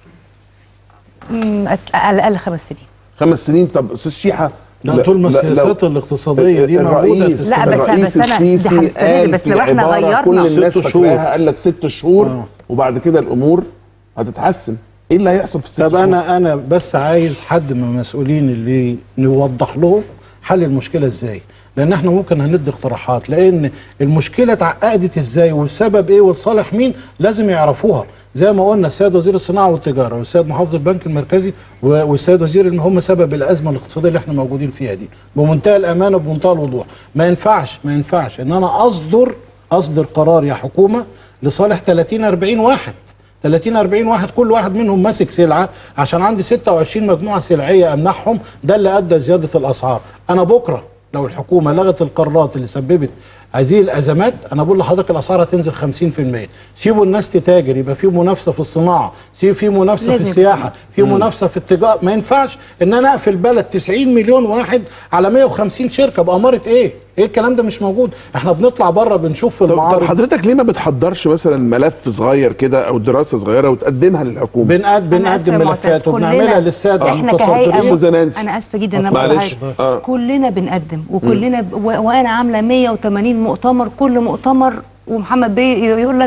مم، أت- على الاقل خمس سنين
خمس سنين طب استاذ شيحه
لا طول ما السياسات الاقتصاديه دي موجوده
الرئيس
لا، بس-
الرئيس
بس أنا- دي
السيسي
هنستمر،
قال
بس
في
لو إحنا
عبارة
غيرنا-
كل الناس
ست شهور.
فاكراها قال لك ست شهور وبعد كده الامور هتتحسن ايه اللي هيحصل في الست
طب
شهور
انا انا بس عايز حد من المسؤولين اللي نوضح لهم حل المشكله ازاي لان احنا ممكن هندي اقتراحات لان المشكله اتعقدت ازاي والسبب ايه ولصالح مين لازم يعرفوها زي ما قلنا السيد وزير الصناعه والتجاره والسيد محافظ البنك المركزي و- والسيد وزير ان هم سبب الازمه الاقتصاديه اللي احنا موجودين فيها دي بمنتهى الامانه وبمنتهى الوضوح ما ينفعش ما ينفعش ان انا اصدر اصدر قرار يا حكومه لصالح 30 40 واحد 30 40 واحد كل واحد منهم ماسك سلعه عشان عندي 26 مجموعه سلعيه امنعهم ده اللي ادى زياده الاسعار انا بكره لو الحكومه لغت القرارات اللي سببت هذه الازمات انا بقول لحضرتك الاسعار هتنزل 50% سيبوا الناس تتاجر يبقى في منافسه في الصناعه سيب في منافسه في
لازم
السياحه في
مم.
منافسه في التجاره ما ينفعش ان انا اقفل بلد 90 مليون واحد على 150 شركه باماره ايه ايه الكلام ده مش موجود احنا بنطلع بره بنشوف في
طب,
المعارض
طب حضرتك ليه ما بتحضرش مثلا ملف صغير كده او دراسه صغيره وتقدمها للحكومه
بنقد
أنا آسفة
بنقدم
يا معتز،
ملفات
كلنا-
وبنعملها للساده
احنا
المتصدرين
أستاذة نانسي.
انا اسفه جدا ان انا
معلش.
بقول حاجه
آه.
كلنا بنقدم وكلنا ب... و... وانا عامله 180 مؤتمر كل مؤتمر ومحمد بيه يقول لك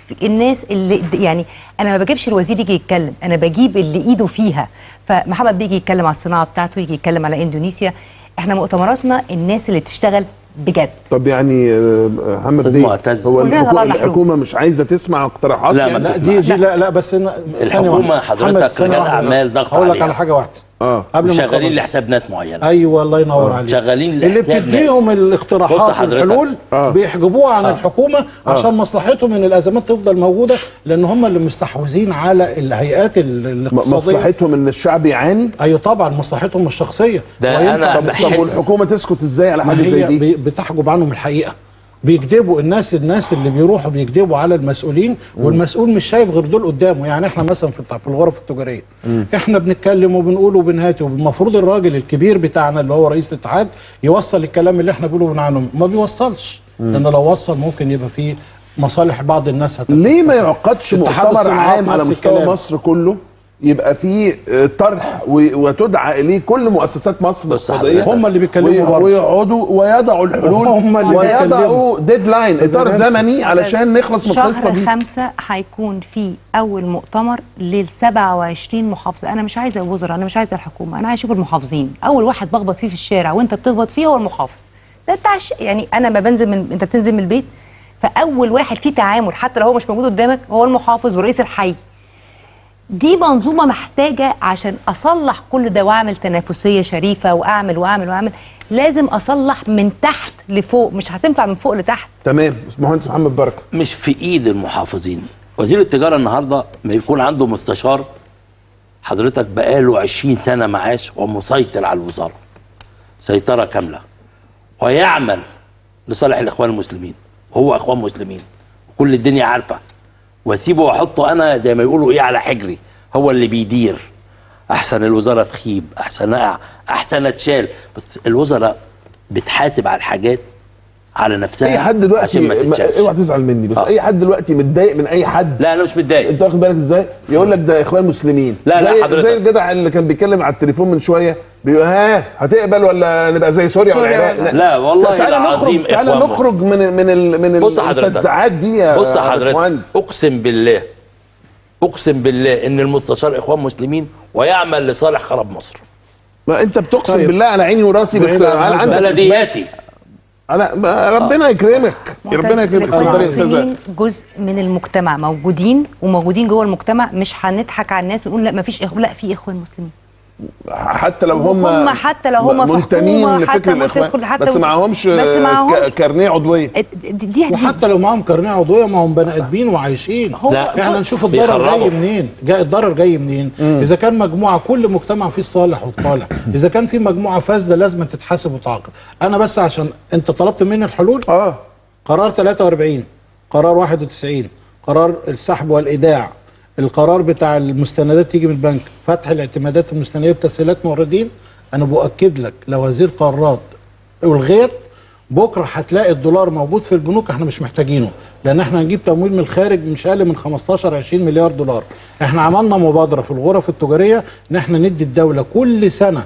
الناس اللي يعني انا ما بجيبش الوزير يجي يتكلم انا بجيب اللي ايده فيها فمحمد بيجي يتكلم على الصناعه بتاعته يجي يتكلم على اندونيسيا احنا مؤتمراتنا الناس اللي بتشتغل بجد
طب يعني آه، محمد
أستاذ
بيه
معتز.
هو
كلنا
الحكو-
طلعنا حلول.
الحكومه مش عايزه تسمع اقتراحات
لا،
يعني
ما
لا دي دي لا لا بس أنا- ثانية
الحكومة
واحدة.
حضرتك
محمد، ثانية
رجال
واحدة بس.
أعمال ضغط
هقول لك
عليها.
على حاجه واحده
اه
قبل ما
شغالين
نخلص.
لحساب ناس معينه
ايوه الله ينور
آه.
عليك
شغالين
اللي
لحساب
بتديهم
ناس.
الاقتراحات
بص حضرتك.
والحلول
آه.
بيحجبوها عن
آه.
الحكومه عشان مصلحتهم ان الازمات تفضل موجوده لان هم اللي مستحوذين على الهيئات ال-
م-
الاقتصاديه
مصلحتهم ان الشعب يعاني
ايوه طبعا مصلحتهم الشخصيه
ده
وينفع
أنا
طب,
بالطبع.
طب والحكومه تسكت ازاي على
ما
حاجه زي
هي
دي
بي- بتحجب عنهم الحقيقه بيكذبوا الناس الناس اللي بيروحوا بيكذبوا على المسؤولين والمسؤول مش شايف غير دول قدامه يعني احنا مثلا في الت- في الغرف التجاريه احنا بنتكلم وبنقول وبنهاتي والمفروض الراجل الكبير بتاعنا اللي هو رئيس الاتحاد يوصل الكلام اللي احنا بنقوله عنه ما بيوصلش لان لو وصل ممكن يبقى فيه مصالح بعض الناس هت...
ليه ما يعقدش
اتحاد
مؤتمر
الصناعات
عام على
نفس
مستوى
الكلام.
مصر كله يبقى فيه آه، طرح و- وتدعى اليه كل مؤسسات مصر
بص
الاقتصاديه
حضرتك.
هم اللي بيتكلموا
وي-
برضه.
ويقعدوا ويضعوا الحلول
هم اللي
ويضعوا
بيتكلموا.
ديدلاين
أستاذ
اطار
نانسي.
زمني علشان نخلص من القصه
شهر
دي
خمسة هيكون في أول مؤتمر لل 27 محافظة أنا مش عايزة الوزراء أنا مش عايزة الحكومة أنا عايزة أشوف المحافظين أول واحد بخبط فيه في الشارع وأنت بتخبط فيه هو المحافظ ده بتاع الش... يعني أنا ما بنزل من أنت بتنزل من البيت فأول واحد فيه تعامل حتى لو هو مش موجود قدامك هو المحافظ ورئيس الحي دي منظومه محتاجه عشان اصلح كل ده واعمل تنافسيه شريفه واعمل واعمل واعمل لازم اصلح من تحت لفوق مش هتنفع من فوق لتحت
تمام مهندس محمد بركه
مش في ايد المحافظين وزير التجاره النهارده ما يكون عنده مستشار حضرتك بقاله 20 سنه معاش ومسيطر على الوزاره سيطره كامله ويعمل لصالح الاخوان المسلمين وهو اخوان مسلمين وكل الدنيا عارفه واسيبه واحطه انا زي ما يقولوا ايه على حجري هو اللي بيدير احسن الوزاره تخيب احسن أقع احسن اتشال بس الوزراء بتحاسب على الحاجات على نفسها
اي حد دلوقتي
عشان ما
ما-
تتشالش
اوعى تزعل مني بس
آه.
اي حد دلوقتي متضايق من اي حد
لا انا مش متضايق
انت واخد بالك ازاي يقول لك ده اخوان مسلمين
لا، لا،
زي
حضرتك.
زي الجدع اللي كان بيتكلم على التليفون من شويه بيقول ها هتقبل ولا نبقى زي سوريا
سوريا
والعراق
ولا-
لا، والله
تعالى
العظيم
نخرج تعالى
إخوان
نخرج من من ال- من
بص حضرتك
الفزاعات دي يا
بص حضرتك
باشمهندس.
اقسم بالله اقسم بالله ان المستشار اخوان مسلمين ويعمل لصالح خراب مصر
ما انت بتقسم
طيب.
بالله على عيني وراسي بس
بعيد عن
هل
هذا.
عندك
بلدياتي
أنا ما ربنا يكرمك ربنا يكرمك
الإخوان
اتفضل يا استاذه
المسلمين جزء من المجتمع موجودين وموجودين جوه المجتمع مش هنضحك على الناس ونقول لا ما فيش إخوان لا في اخوان مسلمين
حتى لو هم
وهم حتى لو هم في
منتمين
حكومة، حتى
لفكر
ممكن
الاخوان
يدخل- حتى
بس
و-
معهمش
بس معهمش-
ك- كارنيه عضويه
دي, دي, دي
وحتى لو معاهم كارنيه عضويه ما هم بني ادمين وعايشين
لا،
احنا نشوف الضرر
بيخربوا.
جاي منين جاي الضرر جاي منين اذا كان مجموعه كل مجتمع فيه الصالح والطالح اذا كان في مجموعه فاسده لازم تتحاسب وتعاقب انا بس عشان انت طلبت مني الحلول
اه
قرار 43 قرار 91 قرار السحب والايداع القرار بتاع المستندات تيجي من البنك فتح الاعتمادات المستنديه بتسهيلات موردين انا بؤكد لك لو هذه القرارات الغيت بكره هتلاقي الدولار موجود في البنوك احنا مش محتاجينه لان احنا هنجيب تمويل من الخارج مش اقل من 15 20 مليار دولار احنا عملنا مبادره في الغرف التجاريه ان احنا ندي الدوله كل سنه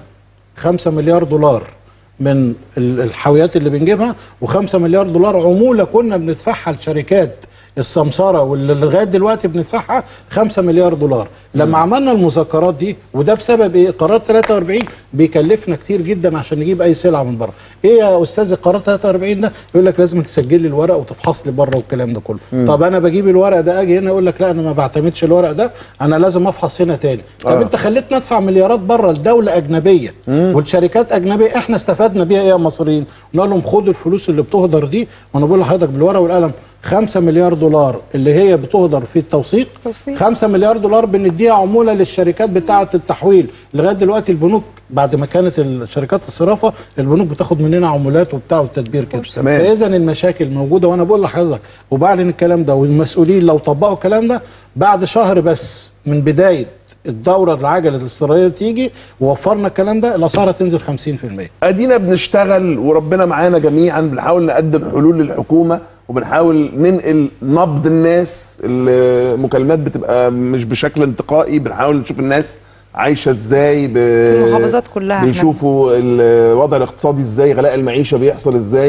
5 مليار دولار من ال- الحاويات اللي بنجيبها و5 مليار دولار عموله كنا بندفعها لشركات السمساره واللي لغايه دلوقتي بندفعها 5 مليار دولار لما عملنا المذكرات دي وده بسبب ايه قرار 43 بيكلفنا كتير جدا عشان نجيب اي سلعه من بره ايه يا استاذ القرار 43 ده يقول لك لازم تسجل لي الورق وتفحص لي بره والكلام ده كله
مم.
طب انا بجيب الورق ده اجي هنا يقول لك لا انا ما بعتمدش الورق ده انا لازم افحص هنا تاني طب
آه.
انت خليتنا ندفع مليارات بره لدوله اجنبيه والشركات اجنبيه احنا استفدنا بيها ايه يا مصريين نقول لهم خدوا الفلوس اللي بتهدر دي وانا بقول لحضرتك بالورقه والقلم 5 مليار دولار اللي هي بتهدر في التوثيق
توثيق.
5 مليار دولار بنديها عموله للشركات بتاعه التحويل لغايه دلوقتي البنوك بعد ما كانت الشركات الصرافه البنوك بتاخد مننا عمولات وبتاع والتدبير كده
تمام.
فاذا المشاكل موجوده وانا بقول لحضرتك وبعلن الكلام ده والمسؤولين لو طبقوا الكلام ده بعد شهر بس من بدايه الدوره العجله الاستيراديه تيجي ووفرنا الكلام ده الاسعار هتنزل 50%
ادينا بنشتغل وربنا معانا جميعا بنحاول نقدم حلول للحكومه وبنحاول ننقل نبض الناس المكالمات بتبقى مش بشكل انتقائي بنحاول نشوف الناس عايشه ازاي ب...
المحافظات كلها احنا-
بيشوفوا الوضع الاقتصادي ازاي غلاء المعيشه بيحصل ازاي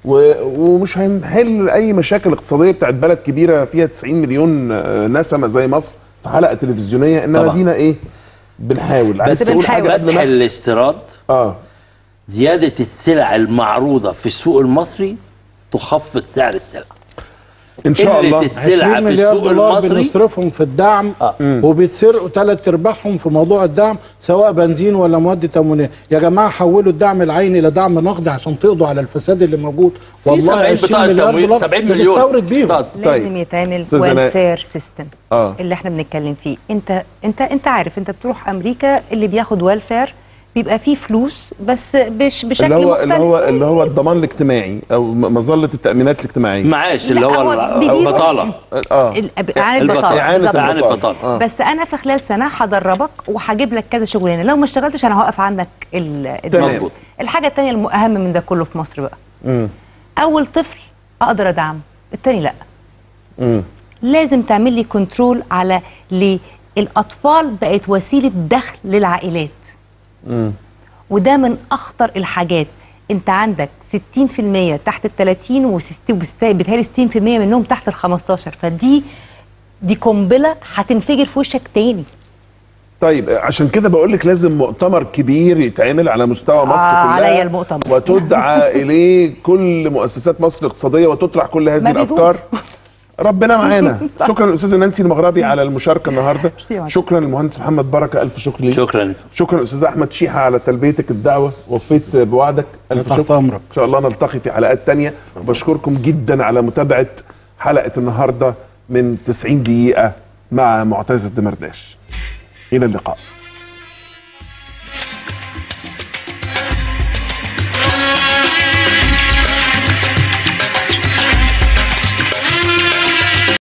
و... ومش هنحل اي مشاكل اقتصاديه بتاعت بلد كبيره فيها 90 مليون آه، نسمه زي مصر في حلقه تلفزيونيه انما
طبعا.
دينا ايه بنحاول عايز
بس
تقول حاجه قبل
فتح
ما
الاستيراد
اه
زياده السلع المعروضه في السوق المصري تخفض سعر السلع
ان
شاء الله.
عشرين
السلع في
مليار
السوق
دولار
المصري
بنصرفهم في الدعم
مم.
وبيتسرقوا ثلاث ارباعهم في موضوع الدعم سواء بنزين ولا مواد تموينيه يا جماعه حولوا الدعم العيني الى دعم نقدي عشان تقضوا على الفساد اللي موجود
في
والله
70
20
بطاقة
مليار
تمويل،
دولار
70 مليون.
بنستورد بيهم
لازم يتعمل
أستاذ أنا-
ويلفير سيستم
اه
اللي احنا بنتكلم فيه انت انت انت عارف انت بتروح امريكا اللي بياخد ويلفير بيبقى فيه فلوس بس بش بشكل
اللي هو
مختلف
اللي هو اللي هو الضمان الاجتماعي او م- مظله التامينات الاجتماعيه
معاش اللي
لا،
هو
هو
ال-
بيجيبوا-
البطاله
اه
الأب- اعانه بطاله
اعانه
بالظبط.
البطاله,
البطالة.
آه.
بس انا في خلال سنه هدربك وهجيب لك كذا شغلانه لو ما اشتغلتش انا هوقف عنك ال-
تمام.
المظبوط الحاجه الثانيه الاهم من ده كله في مصر بقى
مم.
اول طفل اقدر ادعمه الثاني لا
مم.
لازم تعمل لي كنترول على ليه الاطفال بقت وسيله دخل للعائلات
مم.
وده من اخطر الحاجات انت عندك 60% تحت ال 30 وبالتالي 60% منهم تحت ال 15 فدي دي قنبله هتنفجر في وشك تاني
طيب عشان كده بقول لك لازم مؤتمر كبير يتعمل على مستوى مصر
آه،
كلها
عليا المؤتمر.
وتدعى اليه كل مؤسسات مصر الاقتصاديه وتطرح كل هذه
ما بيجوش.
الافكار ربنا معانا شكرا الاستاذه نانسي المغربي على المشاركه النهارده
يا
شكرا للمهندس محمد بركه الف شكر ليك
شكرا
شكرا استاذ احمد شيحه على تلبيتك الدعوه وفيت بوعدك الف
تحت
شكر
أمرك.
ان شاء الله نلتقي في حلقات تانية وبشكركم جدا على متابعه حلقه النهارده من 90 دقيقه مع معتز الدمرداش الى اللقاء